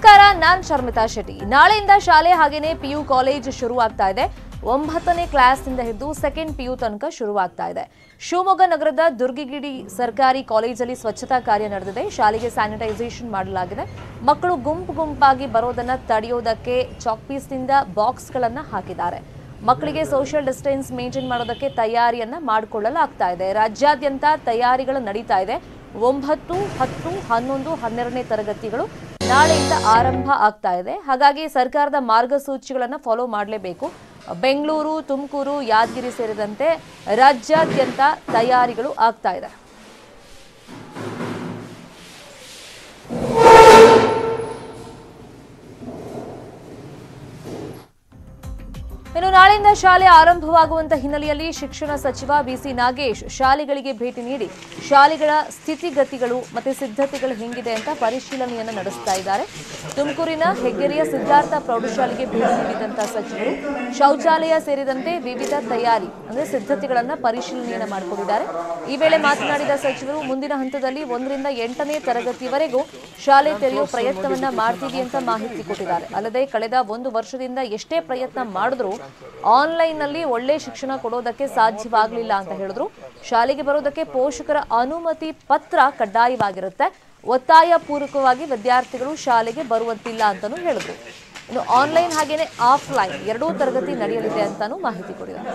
ನಮಸ್ಕಾರ ನಾನ್ ಶರ್ಮಿತಾ ಶೆಟ್ಟಿ ನಾಳೆಯಿಂದ ಶಾಲೆ ಹಾಗೇನೆ ಪಿಯು ಕಾಲೇಜ್ ಶುರುವಾಗ್ತಾ ಇದೆ ಒಂಬತ್ತನೇ ಕ್ಲಾಸ್ನಿಂದ ಹಿಡಿದು ಸೆಕೆಂಡ್ ಪಿಯು ತನಕ ಶುರುವಾಗ್ತಾ ಇದೆ ಶಿವಮೊಗ್ಗ ನಗರದ ದುರ್ಗಿಗಿಡಿ ಸರ್ಕಾರಿ ಕಾಲೇಜಲ್ಲಿ ಸ್ವಚ್ಛತಾ ಕಾರ್ಯ ನಡೆದಿದೆ ಶಾಲೆಗೆ ಸ್ಯಾನಿಟೈಸೇಷನ್ ಮಾಡಲಾಗಿದೆ ಮಕ್ಕಳು ಗುಂಪು ಗುಂಪಾಗಿ ಬರೋದನ್ನ ತಡೆಯೋದಕ್ಕೆ ಚಾಕ್ಪೀಸ್ನಿಂದ ಬಾಕ್ಸ್ಗಳನ್ನ ಹಾಕಿದ್ದಾರೆ ಮಕ್ಕಳಿಗೆ ಸೋಷಿಯಲ್ ಡಿಸ್ಟೆನ್ಸ್ ಮೇಂಟೈನ್ ಮಾಡೋದಕ್ಕೆ ತಯಾರಿಯನ್ನ ಮಾಡಿಕೊಳ್ಳಲಾಗ್ತಾ ಇದೆ ರಾಜ್ಯಾದ್ಯಂತ ತಯಾರಿಗಳು ನಡೀತಾ ಇದೆ ಒಂಬತ್ತು ಹತ್ತು ಹನ್ನೊಂದು ಹನ್ನೆರಡನೇ ತರಗತಿಗಳು ನಾಳೆಯಿಂದ ಆರಂಭ ಆಗ್ತಾ ಇದೆ ಹಾಗಾಗಿ ಸರ್ಕಾರದ ಮಾರ್ಗಸೂಚಿಗಳನ್ನು ಫಾಲೋ ಮಾಡಲೇಬೇಕು ಬೆಂಗಳೂರು ತುಮಕೂರು ಯಾದಗಿರಿ ಸೇರಿದಂತೆ ರಾಜ್ಯಾದ್ಯಂತ ತಯಾರಿಗಳು ಆಗ್ತಾ ಇದೆ ಇನ್ನು ನಾಳೆಯಿಂದ ಶಾಲೆ ಆರಂಭವಾಗುವಂತ ಹಿನ್ನೆಲೆಯಲ್ಲಿ ಶಿಕ್ಷಣ ಸಚಿವ ಬಿಸಿ ನಾಗೇಶ್ ಶಾಲೆಗಳಿಗೆ ಭೇಟಿ ನೀಡಿ ಶಾಲೆಗಳ ಸ್ಥಿತಿಗತಿಗಳು ಮತ್ತೆ ಸಿದ್ಧತೆಗಳು ಹೆಂಗಿದೆ ಅಂತ ಪರಿಶೀಲನೆಯನ್ನು ನಡೆಸ್ತಾ ಇದ್ದಾರೆ ತುಮಕೂರಿನ ಹೆಗ್ಗೆರೆಯ ಸಿದ್ಧಾರ್ಥ ಪ್ರೌಢಶಾಲೆಗೆ ಭೇಟಿ ನೀಡಿದಂತ ಸಚಿವರು ಶೌಚಾಲಯ ಸೇರಿದಂತೆ ವಿವಿಧ ತಯಾರಿ ಅಂದ್ರೆ ಸಿದ್ಧತೆಗಳನ್ನ ಪರಿಶೀಲನೆಯನ್ನ ಮಾಡಿಕೊಂಡಿದ್ದಾರೆ ಈ ವೇಳೆ ಮಾತನಾಡಿದ ಸಚಿವರು ಮುಂದಿನ ಹಂತದಲ್ಲಿ ಒಂದರಿಂದ ಎಂಟನೇ ತರಗತಿವರೆಗೂ ಶಾಲೆ ತೆರೆಯುವ ಪ್ರಯತ್ನವನ್ನ ಮಾಡ್ತೀವಿ ಅಂತ ಮಾಹಿತಿ ಕೊಟ್ಟಿದ್ದಾರೆ ಅಲ್ಲದೆ ಕಳೆದ ಒಂದು ವರ್ಷದಿಂದ ಎಷ್ಟೇ ಪ್ರಯತ್ನ ಮಾಡಿದ್ರು ಆನ್ಲೈನ್ ನಲ್ಲಿ ಒಳ್ಳೆ ಶಿಕ್ಷಣ ಕೊಡೋದಕ್ಕೆ ಸಾಧ್ಯವಾಗಲಿಲ್ಲ ಅಂತ ಹೇಳಿದ್ರು ಶಾಲೆಗೆ ಬರೋದಕ್ಕೆ ಪೋಷಕರ ಅನುಮತಿ ಪತ್ರ ಕಡ್ಡಾಯವಾಗಿರುತ್ತೆ ಒತ್ತಾಯ ಪೂರ್ವಕವಾಗಿ ವಿದ್ಯಾರ್ಥಿಗಳು ಶಾಲೆಗೆ ಬರುವಂತಿಲ್ಲ ಅಂತಾನೂ ಹೇಳಿದ್ರು ಇನ್ನು ಆನ್ಲೈನ್ ಹಾಗೇನೆ ಆಫ್ಲೈನ್ ಎರಡೂ ತರಗತಿ ನಡೆಯಲಿದೆ ಅಂತಾನೂ ಮಾಹಿತಿ ಕೊಟ್ಟಿದ್ದಾರೆ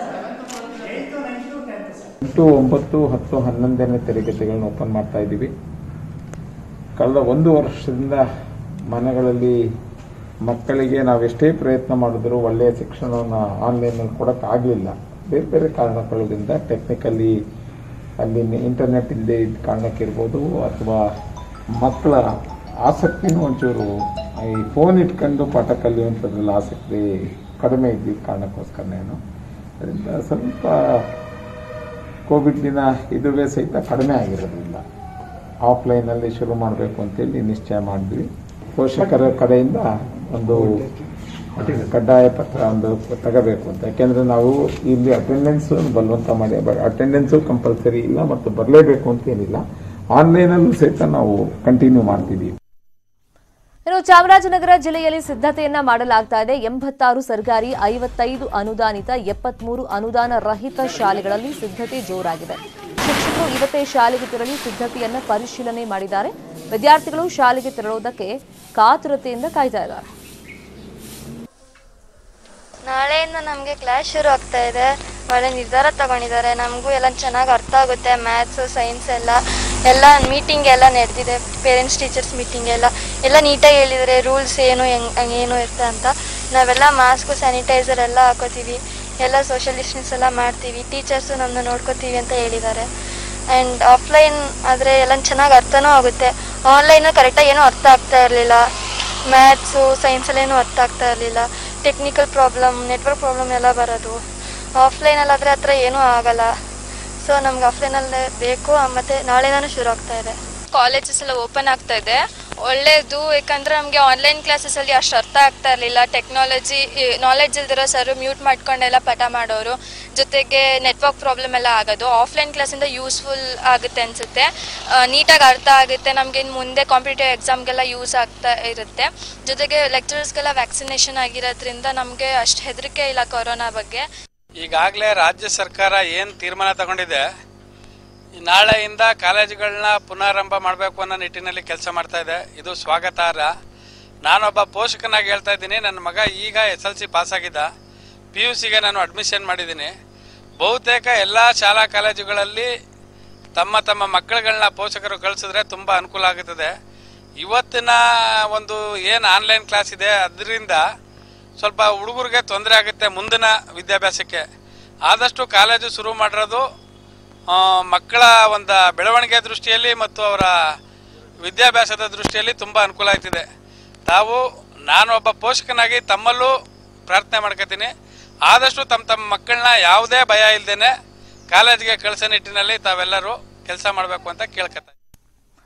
ಎಂಟು ಒಂಬತ್ತು ಹತ್ತು ಹನ್ನೊಂದನೇ ತರಗತಿಗಳನ್ನ ಓಪನ್ ಮಾಡ್ತಾ ಇದ್ದೀವಿ ಕಳೆದ ಒಂದು ವರ್ಷದಿಂದ ಮನೆಗಳಲ್ಲಿ ಮಕ್ಕಳಿಗೆ ನಾವೆಷ್ಟೇ ಪ್ರಯತ್ನ ಮಾಡಿದ್ರು ಒಳ್ಳೆಯ ಶಿಕ್ಷಣವನ್ನು ಆನ್ಲೈನಲ್ಲಿ ಕೊಡೋಕ್ಕಾಗಲಿಲ್ಲ ಬೇರೆ ಬೇರೆ ಕಾರಣಗಳಿಂದ ಟೆಕ್ನಿಕಲಿ ಅಲ್ಲಿ ಇಂಟರ್ನೆಟ್ ಇಲ್ಲದೆ ಇದ್ದ ಕಾರಣಕ್ಕಿರ್ಬೋದು ಅಥವಾ ಮಕ್ಕಳ ಆಸಕ್ತಿನೂ ಒಂಚೂರು ಈ ಫೋನ್ ಇಟ್ಕೊಂಡು ಪಾಠ ಕಲಿಯುವಂಥದ್ರಲ್ಲಿ ಆಸಕ್ತಿ ಕಡಿಮೆ ಇದ್ದಿದ್ದ ಕಾರಣಕ್ಕೋಸ್ಕರನೇನು ಅದರಿಂದ ಸ್ವಲ್ಪ ಕೋವಿಡ್ನ ಇದುವೇ ಸಹಿತ ಕಡಿಮೆ ಆಗಿರೋದ್ರಿಂದ ಆಫ್ಲೈನಲ್ಲಿ ಶುರು ಮಾಡಬೇಕು ಅಂತೇಳಿ ನಿಶ್ಚಯ ಮಾಡಿದ್ವಿ ಪೋಷಕರ ಕಡೆಯಿಂದ ಒಂದು ಕಡ್ಡಾಯ ಪತ್ರ ಒಂದು ತಗೋಬೇಕು ಅಂತ ಯಾಕೆಂದರೆ ನಾವು ಇಲ್ಲಿ ಅಟೆಂಡೆನ್ಸ್ ಬಲವಂತ ಮಾಡಿ ಬಟ್ ಅಟೆಂಡೆನ್ಸು ಕಂಪಲ್ಸರಿ ಇಲ್ಲ ಮತ್ತು ಬರಲೇಬೇಕು ಅಂತ ಏನಿಲ್ಲ ಆನ್ಲೈನಲ್ಲೂ ಸಹಿತ ನಾವು ಕಂಟಿನ್ಯೂ ಮಾಡ್ತಿದ್ದೀವಿ ಇನ್ನು ಚಾಮರಾಜನಗರ ಜಿಲ್ಲೆಯಲ್ಲಿ ಸಿದ್ಧತೆಯನ್ನ ಮಾಡಲಾಗ್ತಾ ಇದೆ ಎಂಬತ್ತಾರು ಸರ್ಕಾರಿ ಐವತ್ತೈದು ಅನುದಾನಿತ ಎಪ್ಪತ್ಮೂರು ಅನುದಾನ ರಹಿತ ಶಾಲೆಗಳಲ್ಲಿ ಸಿದ್ಧತೆ ಜೋರಾಗಿದೆ ಶಿಕ್ಷಕರು ಇವತ್ತೇ ಶಾಲೆಗೆ ತೆರಳಿ ಸಿದ್ಧತೆಯನ್ನ ಪರಿಶೀಲನೆ ಮಾಡಿದ್ದಾರೆ ವಿದ್ಯಾರ್ಥಿಗಳು ಶಾಲೆಗೆ ತೆರಳುವುದಕ್ಕೆ ಕಾತುರತೆಯಿಂದ ಕಾಯ್ತಾ ಇದ್ದಾರೆ ನಾಳೆಯಿಂದ ನಮಗೆ ಕ್ಲಾಸ್ ಶುರು ಆಗ್ತಾ ಇದೆ ಒಳ್ಳೆ ನಿರ್ಧಾರ ತಗೊಂಡಿದ್ದಾರೆ ನಮಗೂ ಎಲ್ಲ ಚೆನ್ನಾಗಿ ಅರ್ಥ ಆಗುತ್ತೆ ಮ್ಯಾಥ್ಸು ಸೈನ್ಸ್ ಎಲ್ಲ ಎಲ್ಲ ಮೀಟಿಂಗ್ ಎಲ್ಲ ನಡೆದಿದೆ ಪೇರೆಂಟ್ಸ್ ಟೀಚರ್ಸ್ ಮೀಟಿಂಗ್ ಎಲ್ಲ ಎಲ್ಲ ನೀಟಾಗಿ ಹೇಳಿದ್ದಾರೆ ರೂಲ್ಸ್ ಏನು ಹೆಂಗ್ ಏನು ಇರುತ್ತೆ ಅಂತ ನಾವೆಲ್ಲ ಮಾಸ್ಕು ಸ್ಯಾನಿಟೈಸರ್ ಎಲ್ಲ ಹಾಕೋತೀವಿ ಎಲ್ಲ ಸೋಷಿಯಲ್ ಡಿಸ್ಟೆನ್ಸ್ ಎಲ್ಲ ಮಾಡ್ತೀವಿ ಟೀಚರ್ಸು ನಮ್ಮನ್ನ ನೋಡ್ಕೋತೀವಿ ಅಂತ ಹೇಳಿದ್ದಾರೆ ಆ್ಯಂಡ್ ಆಫ್ಲೈನ್ ಆದರೆ ಎಲ್ಲ ಚೆನ್ನಾಗಿ ಅರ್ಥನೂ ಆಗುತ್ತೆ ಆನ್ಲೈನು ಕರೆಕ್ಟಾಗಿ ಏನೂ ಅರ್ಥ ಆಗ್ತಾ ಇರಲಿಲ್ಲ ಮ್ಯಾಥ್ಸು ಸೈನ್ಸಲ್ಲೇನೂ ಅರ್ಥ ಆಗ್ತಾ ಇರಲಿಲ್ಲ ಟೆಕ್ನಿಕಲ್ ಪ್ರಾಬ್ಲಮ್ ನೆಟ್ವರ್ಕ್ ಪ್ರಾಬ್ಲಮ್ ಎಲ್ಲ ಬರೋದು ಆಫ್ಲೈನಲ್ಲಾದರೆ ಆ ಥರ ಏನೂ ಆಗಲ್ಲ ಸೊ ನಮ್ಗೆ ಆಫ್ಲೈನಲ್ಲೇ ಬೇಕು ಮತ್ತು ನಾಳೆನೂ ಶುರು ಆಗ್ತಾ ಇದೆ ಕಾಲೇಜಸ್ ಎಲ್ಲ ಓಪನ್ ಆಗ್ತಾ ಇದೆ ಒಳ್ಳೇದು ಯಾಕಂದ್ರೆ ನಮಗೆ ಆನ್ಲೈನ್ ಕ್ಲಾಸಸ್ ಅಲ್ಲಿ ಅಷ್ಟು ಅರ್ಥ ಆಗ್ತಾ ಇರಲಿಲ್ಲ ಟೆಕ್ನಾಲಜಿ ನಾಲೆಡ್ಜ್ ಇಲ್ದಿರೋ ಸರ್ ಮ್ಯೂಟ್ ಮಾಡ್ಕೊಂಡೆಲ್ಲ ಪಾಠ ಮಾಡೋರು ಜೊತೆಗೆ ನೆಟ್ವರ್ಕ್ ಪ್ರಾಬ್ಲಮ್ ಎಲ್ಲ ಆಗೋದು ಆಫ್ಲೈನ್ ಕ್ಲಾಸಿಂದ ಯೂಸ್ಫುಲ್ ಆಗುತ್ತೆ ಅನಿಸುತ್ತೆ ನೀಟಾಗಿ ಅರ್ಥ ಆಗುತ್ತೆ ನಮಗೆ ಇನ್ನು ಮುಂದೆ ಕಾಂಪಿಟೇಟಿವ್ ಎಕ್ಸಾಮ್ಗೆಲ್ಲ ಯೂಸ್ ಆಗ್ತಾ ಇರುತ್ತೆ ಜೊತೆಗೆ ಲೆಕ್ಚರರ್ಸ್ಗೆಲ್ಲ ವ್ಯಾಕ್ಸಿನೇಷನ್ ಆಗಿರೋದ್ರಿಂದ ನಮಗೆ ಅಷ್ಟು ಹೆದರಿಕೆ ಇಲ್ಲ ಕೊರೋನಾ ಬಗ್ಗೆ ಈಗಾಗಲೇ ರಾಜ್ಯ ಸರ್ಕಾರ ಏನು ತೀರ್ಮಾನ ತಗೊಂಡಿದೆ ಈ ನಾಳೆಯಿಂದ ಕಾಲೇಜುಗಳನ್ನ ಪುನರಾರಂಭ ಮಾಡಬೇಕು ಅನ್ನೋ ನಿಟ್ಟಿನಲ್ಲಿ ಕೆಲಸ ಮಾಡ್ತಾ ಇದೆ ಇದು ಸ್ವಾಗತಾರ್ಹ ನಾನೊಬ್ಬ ಪೋಷಕನಾಗಿ ಹೇಳ್ತಾ ಇದ್ದೀನಿ ನನ್ನ ಮಗ ಈಗ ಎಸ್ ಎಲ್ ಸಿ ಪಾಸ್ ಆಗಿದ್ದ ಪಿ ಯು ಸಿಗೆ ನಾನು ಅಡ್ಮಿಷನ್ ಮಾಡಿದ್ದೀನಿ ಬಹುತೇಕ ಎಲ್ಲ ಶಾಲಾ ಕಾಲೇಜುಗಳಲ್ಲಿ ತಮ್ಮ ತಮ್ಮ ಮಕ್ಕಳುಗಳನ್ನ ಪೋಷಕರು ಕಳಿಸಿದ್ರೆ ತುಂಬ ಅನುಕೂಲ ಆಗುತ್ತದೆ ಇವತ್ತಿನ ಒಂದು ಏನು ಆನ್ಲೈನ್ ಕ್ಲಾಸ್ ಇದೆ ಅದರಿಂದ ಸ್ವಲ್ಪ ಹುಡುಗರಿಗೆ ತೊಂದರೆ ಆಗುತ್ತೆ ಮುಂದಿನ ವಿದ್ಯಾಭ್ಯಾಸಕ್ಕೆ ಆದಷ್ಟು ಕಾಲೇಜು ಶುರು ಮಾಡಿರೋದು ಆ, ಮಕ್ಕಳ ಒಂದು ಬೆಳವಣಿಗೆ ದೃಷ್ಟಿಯಲ್ಲಿ ಮತ್ತು ಅವರ ವಿದ್ಯಾಭ್ಯಾಸದ ದೃಷ್ಟಿಯಲ್ಲಿ ತುಂಬ ಅನುಕೂಲ ಆಯ್ತಿದೆ ತಾವು ನಾನು ಒಬ್ಬ ಪೋಷಕನಾಗಿ ತಮ್ಮಲ್ಲೂ ಪ್ರಾರ್ಥನೆ ಮಾಡ್ಕೊತೀನಿ ಆದಷ್ಟು ತಮ್ಮ ತಮ್ಮ ಮಕ್ಕಳನ್ನ ಯಾವುದೇ ಭಯ ಇಲ್ದೇನೆ ಕಾಲೇಜಿಗೆ ಕಳಿಸೋ ನಿಟ್ಟಿನಲ್ಲಿ ತಾವೆಲ್ಲರೂ ಕೆಲಸ ಮಾಡಬೇಕು ಅಂತ ಕೇಳ್ಕೊತಾ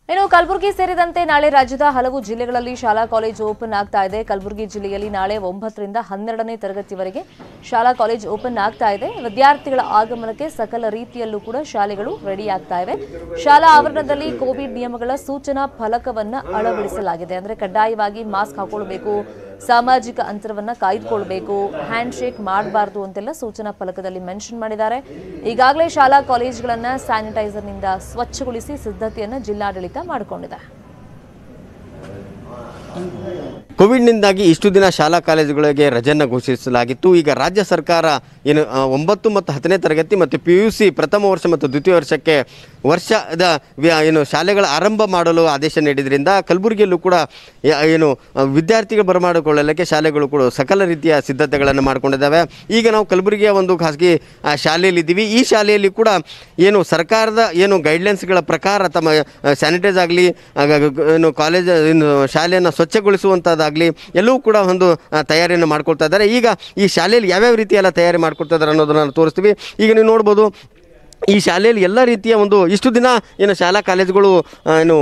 ಇನ್ನು ಕಲಬುರಗಿ ಸೇರಿದಂತೆ ನಾಳೆ ರಾಜ್ಯದ ಹಲವು ಜಿಲ್ಲೆಗಳಲ್ಲಿ ಶಾಲಾ ಕಾಲೇಜು ಓಪನ್ ಆಗ್ತಾ ಇದೆ ಕಲಬುರಗಿ ಜಿಲ್ಲೆಯಲ್ಲಿ ನಾಳೆ ಒಂಬತ್ತರಿಂದ ಹನ್ನೆರಡನೇ ತರಗತಿವರೆಗೆ ಶಾಲಾ ಕಾಲೇಜು ಓಪನ್ ಆಗ್ತಾ ಇದೆ ವಿದ್ಯಾರ್ಥಿಗಳ ಆಗಮನಕ್ಕೆ ಸಕಲ ರೀತಿಯಲ್ಲೂ ಕೂಡ ಶಾಲೆಗಳು ರೆಡಿ ಆಗ್ತಾ ಇವೆ ಶಾಲಾ ಆವರಣದಲ್ಲಿ ಕೋವಿಡ್ ನಿಯಮಗಳ ಸೂಚನಾ ಫಲಕವನ್ನ ಅಳವಡಿಸಲಾಗಿದೆ ಅಂದ್ರೆ ಕಡ್ಡಾಯವಾಗಿ ಮಾಸ್ಕ್ ಹಾಕೊಳ್ಬೇಕು ಸಾಮಾಜಿಕ ಅಂತರವನ್ನ ಕಾಯ್ದುಕೊಳ್ಬೇಕು ಹ್ಯಾಂಡ್ ಶೇಕ್ ಮಾಡಬಾರ್ದು ಅಂತೆಲ್ಲ ಸೂಚನಾ ಫಲಕದಲ್ಲಿ ಮೆನ್ಷನ್ ಮಾಡಿದ್ದಾರೆ ಈಗಾಗಲೇ ಶಾಲಾ ಕಾಲೇಜುಗಳನ್ನ ಸ್ಯಾನಿಟೈಸರ್ನಿಂದ ಸ್ವಚ್ಛಗೊಳಿಸಿ ಸಿದ್ಧತೆಯನ್ನ ಜಿಲ್ಲಾಡಳಿತ ಮಾಡಿಕೊಂಡಿದೆ ಕೋವಿಡ್ನಿಂದಾಗಿ ಇಷ್ಟು ದಿನ ಶಾಲಾ ಕಾಲೇಜುಗಳಿಗೆ ರಜೆಯನ್ನು ಘೋಷಿಸಲಾಗಿತ್ತು ಈಗ ರಾಜ್ಯ ಸರ್ಕಾರ ಏನು ಆ, ಒಂಬತ್ತು ಮತ್ತು ಹತ್ತನೇ ತರಗತಿ ಮತ್ತು ಪಿ ಯು ಸಿ ಪ್ರಥಮ ವರ್ಷ ಮತ್ತು ದ್ವಿತೀಯ ವರ್ಷಕ್ಕೆ ವರ್ಷದ ವ್ಯ- ಏನು ಶಾಲೆಗಳ ಆರಂಭ ಮಾಡಲು ಆದೇಶ ನೀಡಿದ್ರಿಂದ ಕಲಬುರಗಿಯಲ್ಲೂ ಕೂಡ ಯ- ಏನು ಆ, ವಿದ್ಯಾರ್ಥಿಗಳು ಬರಮಾಡಿಕೊಳ್ಳಲಿಕ್ಕೆ ಶಾಲೆಗಳು ಕೂಡ ಸಕಲ ರೀತಿಯ ಸಿದ್ಧತೆಗಳನ್ನು ಮಾಡಿಕೊಂಡಿದ್ದಾವೆ ಈಗ ನಾವು ಕಲಬುರಗಿಯ ಒಂದು ಖಾಸಗಿ ಆ, ಶಾಲೆಯಲ್ಲಿದ್ದೀವಿ ಈ ಶಾಲೆಯಲ್ಲಿ ಕೂಡ ಏನು ಸರ್ಕಾರದ ಏನು ಗೈಡ್ಲೈನ್ಸ್ಗಳ ಪ್ರಕಾರ ತಮ್ಮ ಸ್ಯಾನಿಟೈಸ್ ಆಗಲಿ ಏನು ಕಾಲೇಜ್ ಏನು ಶಾಲೆಯನ್ನು ಸ್ವಚ್ಛಗೊಳಿಸುವಂಥದ್ದಾಗಲಿ ಎಲ್ಲವೂ ಕೂಡ ಒಂದು ಆ, ತಯಾರಿಯನ್ನು ಮಾಡ್ಕೊಳ್ತಾ ಇದ್ದಾರೆ ಈಗ ಈ ಶಾಲೆಯಲ್ಲಿ ಯಾವ್ಯಾವ ರೀತಿ ಎಲ್ಲ ತಯಾರಿ ಮಾಡ್ಕೊಳ್ತಾ ಇದ್ದಾರೆ ಅನ್ನೋದನ್ನು ತೋರಿಸ್ತೀವಿ ಈಗ ನೀವು ನೋಡ್ಬೋದು ಈ ಶಾಲೆಯಲ್ಲಿ ಎಲ್ಲ ರೀತಿಯ ಒಂದು ಇಷ್ಟು ದಿನ ಏನು ಶಾಲಾ ಕಾಲೇಜುಗಳು ಆ, ಏನು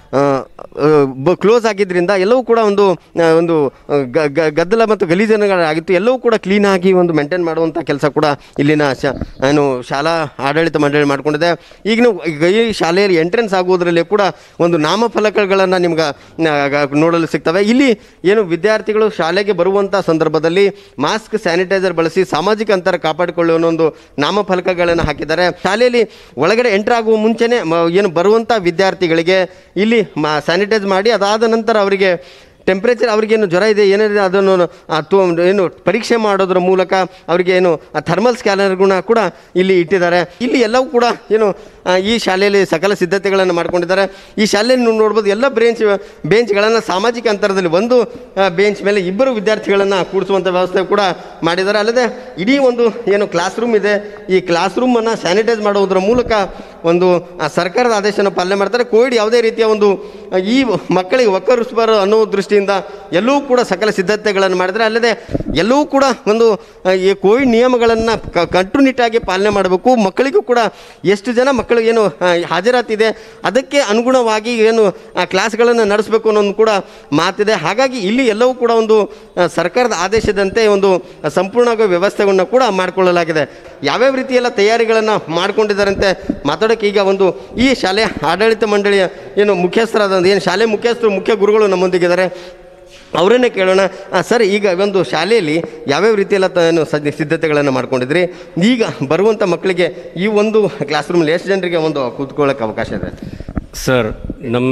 ಕ್ಲೋಸ್ ಆಗಿದ್ದರಿಂದ ಎಲ್ಲವೂ ಕೂಡ ಒಂದು ಆ, ಒಂದು ಗ- ಗ- ಗದ್ದಲ ಮತ್ತು ಗಲೀಜನಗಳಾಗಿತ್ತು ಎಲ್ಲವೂ ಕೂಡ ಕ್ಲೀನಾಗಿ ಒಂದು ಮೇಂಟೈನ್ ಮಾಡುವಂಥ ಕೆಲಸ ಕೂಡ ಇಲ್ಲಿನ ಶ ಏನು ಶಾಲಾ ಆಡಳಿತ ಮಂಡಳಿ ಮಾಡಿಕೊಂಡಿದೆ ಈಗ ನೀವು ಈಗ ಈ ಶಾಲೆಯಲ್ಲಿ ಎಂಟ್ರೆನ್ಸ್ ಆಗುವುದರಲ್ಲಿ ಕೂಡ ಒಂದು ನಾಮಫಲಕಗಳನ್ನು ನಿಮ್ಗೆ ಆ, ಗ- ನೋಡಲು ಸಿಗ್ತವೆ ಇಲ್ಲಿ ಏನು ವಿದ್ಯಾರ್ಥಿಗಳು ಶಾಲೆಗೆ ಬರುವಂಥ ಸಂದರ್ಭದಲ್ಲಿ ಮಾಸ್ಕ್ ಸ್ಯಾನಿಟೈಸರ್ ಬಳಸಿ ಸಾಮಾಜಿಕ ಅಂತರ ಕಾಪಾಡಿಕೊಳ್ಳುವ ಒಂದು ನಾಮಫಲಕಗಳನ್ನು ಹಾಕಿದ್ದಾರೆ ಶಾಲೆಯಲ್ಲಿ ಒಳಗಡೆ ಎಂಟರ್ ಆಗುವ ಮುಂಚೆನೆ ಮ- ಏನು ಬರುವಂಥ ವಿದ್ಯಾರ್ಥಿಗಳಿಗೆ ಇಲ್ಲಿ ಮಾ ಸ್ಯಾನಿಟೈಸ್ ಮಾಡಿ ಅದಾದ ನಂತರ ಅವರಿಗೆ ಟೆಂಪ್ರೇಚರ್ ಅವ್ರಿಗೇನು ಜ್ವರ ಇದೆ ಏನಿದೆ ಅದನ್ನು ಆ, ತು ಏನು ಪರೀಕ್ಷೆ ಮಾಡೋದ್ರ ಮೂಲಕ ಅವರಿಗೆ ಏನು ಥರ್ಮಲ್ ಸ್ಕ್ಯಾನರ್ಗಳನ್ನ ಕೂಡ ಇಲ್ಲಿ ಇಟ್ಟಿದ್ದಾರೆ ಇಲ್ಲಿ ಎಲ್ಲವೂ ಕೂಡ ಏನು ಆ, ಈ ಶಾಲೆಯಲ್ಲಿ ಸಕಲ ಸಿದ್ಧತೆಗಳನ್ನು ಮಾಡ್ಕೊಂಡಿದ್ದಾರೆ ಈ ಶಾಲೆಯಲ್ಲಿ ನೀವು ನೋಡ್ಬೋದು ಎಲ್ಲ ಬ್ರೇಂಚ್ ಬೆಂಚ್ಗಳನ್ನು ಸಾಮಾಜಿಕ ಅಂತರದಲ್ಲಿ ಒಂದು ಬೆಂಚ್ ಮೇಲೆ ಇಬ್ಬರು ವಿದ್ಯಾರ್ಥಿಗಳನ್ನು ಕೂಡಿಸುವಂಥ ವ್ಯವಸ್ಥೆ ಕೂಡ ಮಾಡಿದ್ದಾರೆ ಅಲ್ಲದೆ ಇಡೀ ಒಂದು ಏನು ಕ್ಲಾಸ್ ರೂಮ್ ಇದೆ ಈ ಕ್ಲಾಸ್ ರೂಮನ್ನು ಸ್ಯಾನಿಟೈಸ್ ಮಾಡುವುದರ ಮೂಲಕ ಒಂದು ಆ, ಸರ್ಕಾರದ ಆದೇಶನ ಪಾಲನೆ ಮಾಡ್ತಾರೆ ಕೋವಿಡ್ ಯಾವುದೇ ರೀತಿಯ ಒಂದು ಆ, ಈ ಮಕ್ಕಳಿಗೆ ಒಕ್ಕರಿಸಬಾರ ಅನ್ನೋ ದೃಷ್ಟಿಯಿಂದ ಎಲ್ಲವೂ ಕೂಡ ಸಕಲ ಸಿದ್ಧತೆಗಳನ್ನು ಮಾಡಿದರೆ ಅಲ್ಲದೆ ಎಲ್ಲವೂ ಕೂಡ ಒಂದು ಆ, ಈ ಕೋವಿಡ್ ನಿಯಮಗಳನ್ನು ಕಟ್ಟುನಿಟ್ಟಾಗಿ ಪಾಲನೆ ಮಾಡಬೇಕು ಮಕ್ಕಳಿಗೂ ಕೂಡ ಎಷ್ಟು ಜನ ಮಕ್ಕಳು ಏನು ಆ, ಹಾಜರಾತಿದೆ ಅದಕ್ಕೆ ಅನುಗುಣವಾಗಿ ಏನು ಆ, ಕ್ಲಾಸ್ಗಳನ್ನು ನಡೆಸಬೇಕು ಅನ್ನೋದು ಕೂಡ ಮಾತಿದೆ ಹಾಗಾಗಿ ಇಲ್ಲಿ ಎಲ್ಲವೂ ಕೂಡ ಒಂದು ಆ, ಸರ್ಕಾರದ ಆದೇಶದಂತೆ ಒಂದು ಸಂಪೂರ್ಣವಾಗಿ ವ್ಯವಸ್ಥೆಗಳನ್ನು ಕೂಡ ಮಾಡಿಕೊಳ್ಳಲಾಗಿದೆ ಯಾವ್ಯಾವ ರೀತಿಯೆಲ್ಲ ತಯಾರಿಗಳನ್ನು ಮಾಡ್ಕೊಂಡಿದ್ದಾರಂತೆ ಮಾತಾಡೋಕ್ಕೆ ಈಗ ಒಂದು ಈ ಶಾಲೆ ಆಡಳಿತ ಮಂಡಳಿಯ ಏನು ಮುಖ್ಯಸ್ಥರಾದ ಏನು ಶಾಲೆ ಮುಖ್ಯಸ್ಥರು ಮುಖ್ಯ ಗುರುಗಳು ನಮ್ಮೊಂದಿಗಿದ್ದಾರೆ ಅವರನ್ನೇ ಕೇಳೋಣ ಆ, ಸರ್ ಈಗ ಒಂದು ಶಾಲೆಯಲ್ಲಿ ಯಾವ್ಯಾವ ರೀತಿಯೆಲ್ಲ ತ- ಏನು ಸಜ್ಜ ಸಿದ್ಧತೆಗಳನ್ನು ಮಾಡ್ಕೊಂಡಿದ್ರಿ ಈಗ ಬರುವಂಥ ಮಕ್ಕಳಿಗೆ ಈ ಒಂದು ಕ್ಲಾಸ್ ರೂಮಲ್ಲಿ ಎಷ್ಟು ಜನರಿಗೆ ಒಂದು ಕೂತ್ಕೊಳ್ಳೋಕೆ ಅವಕಾಶ ಇದೆ ಸರ್ ನಮ್ಮ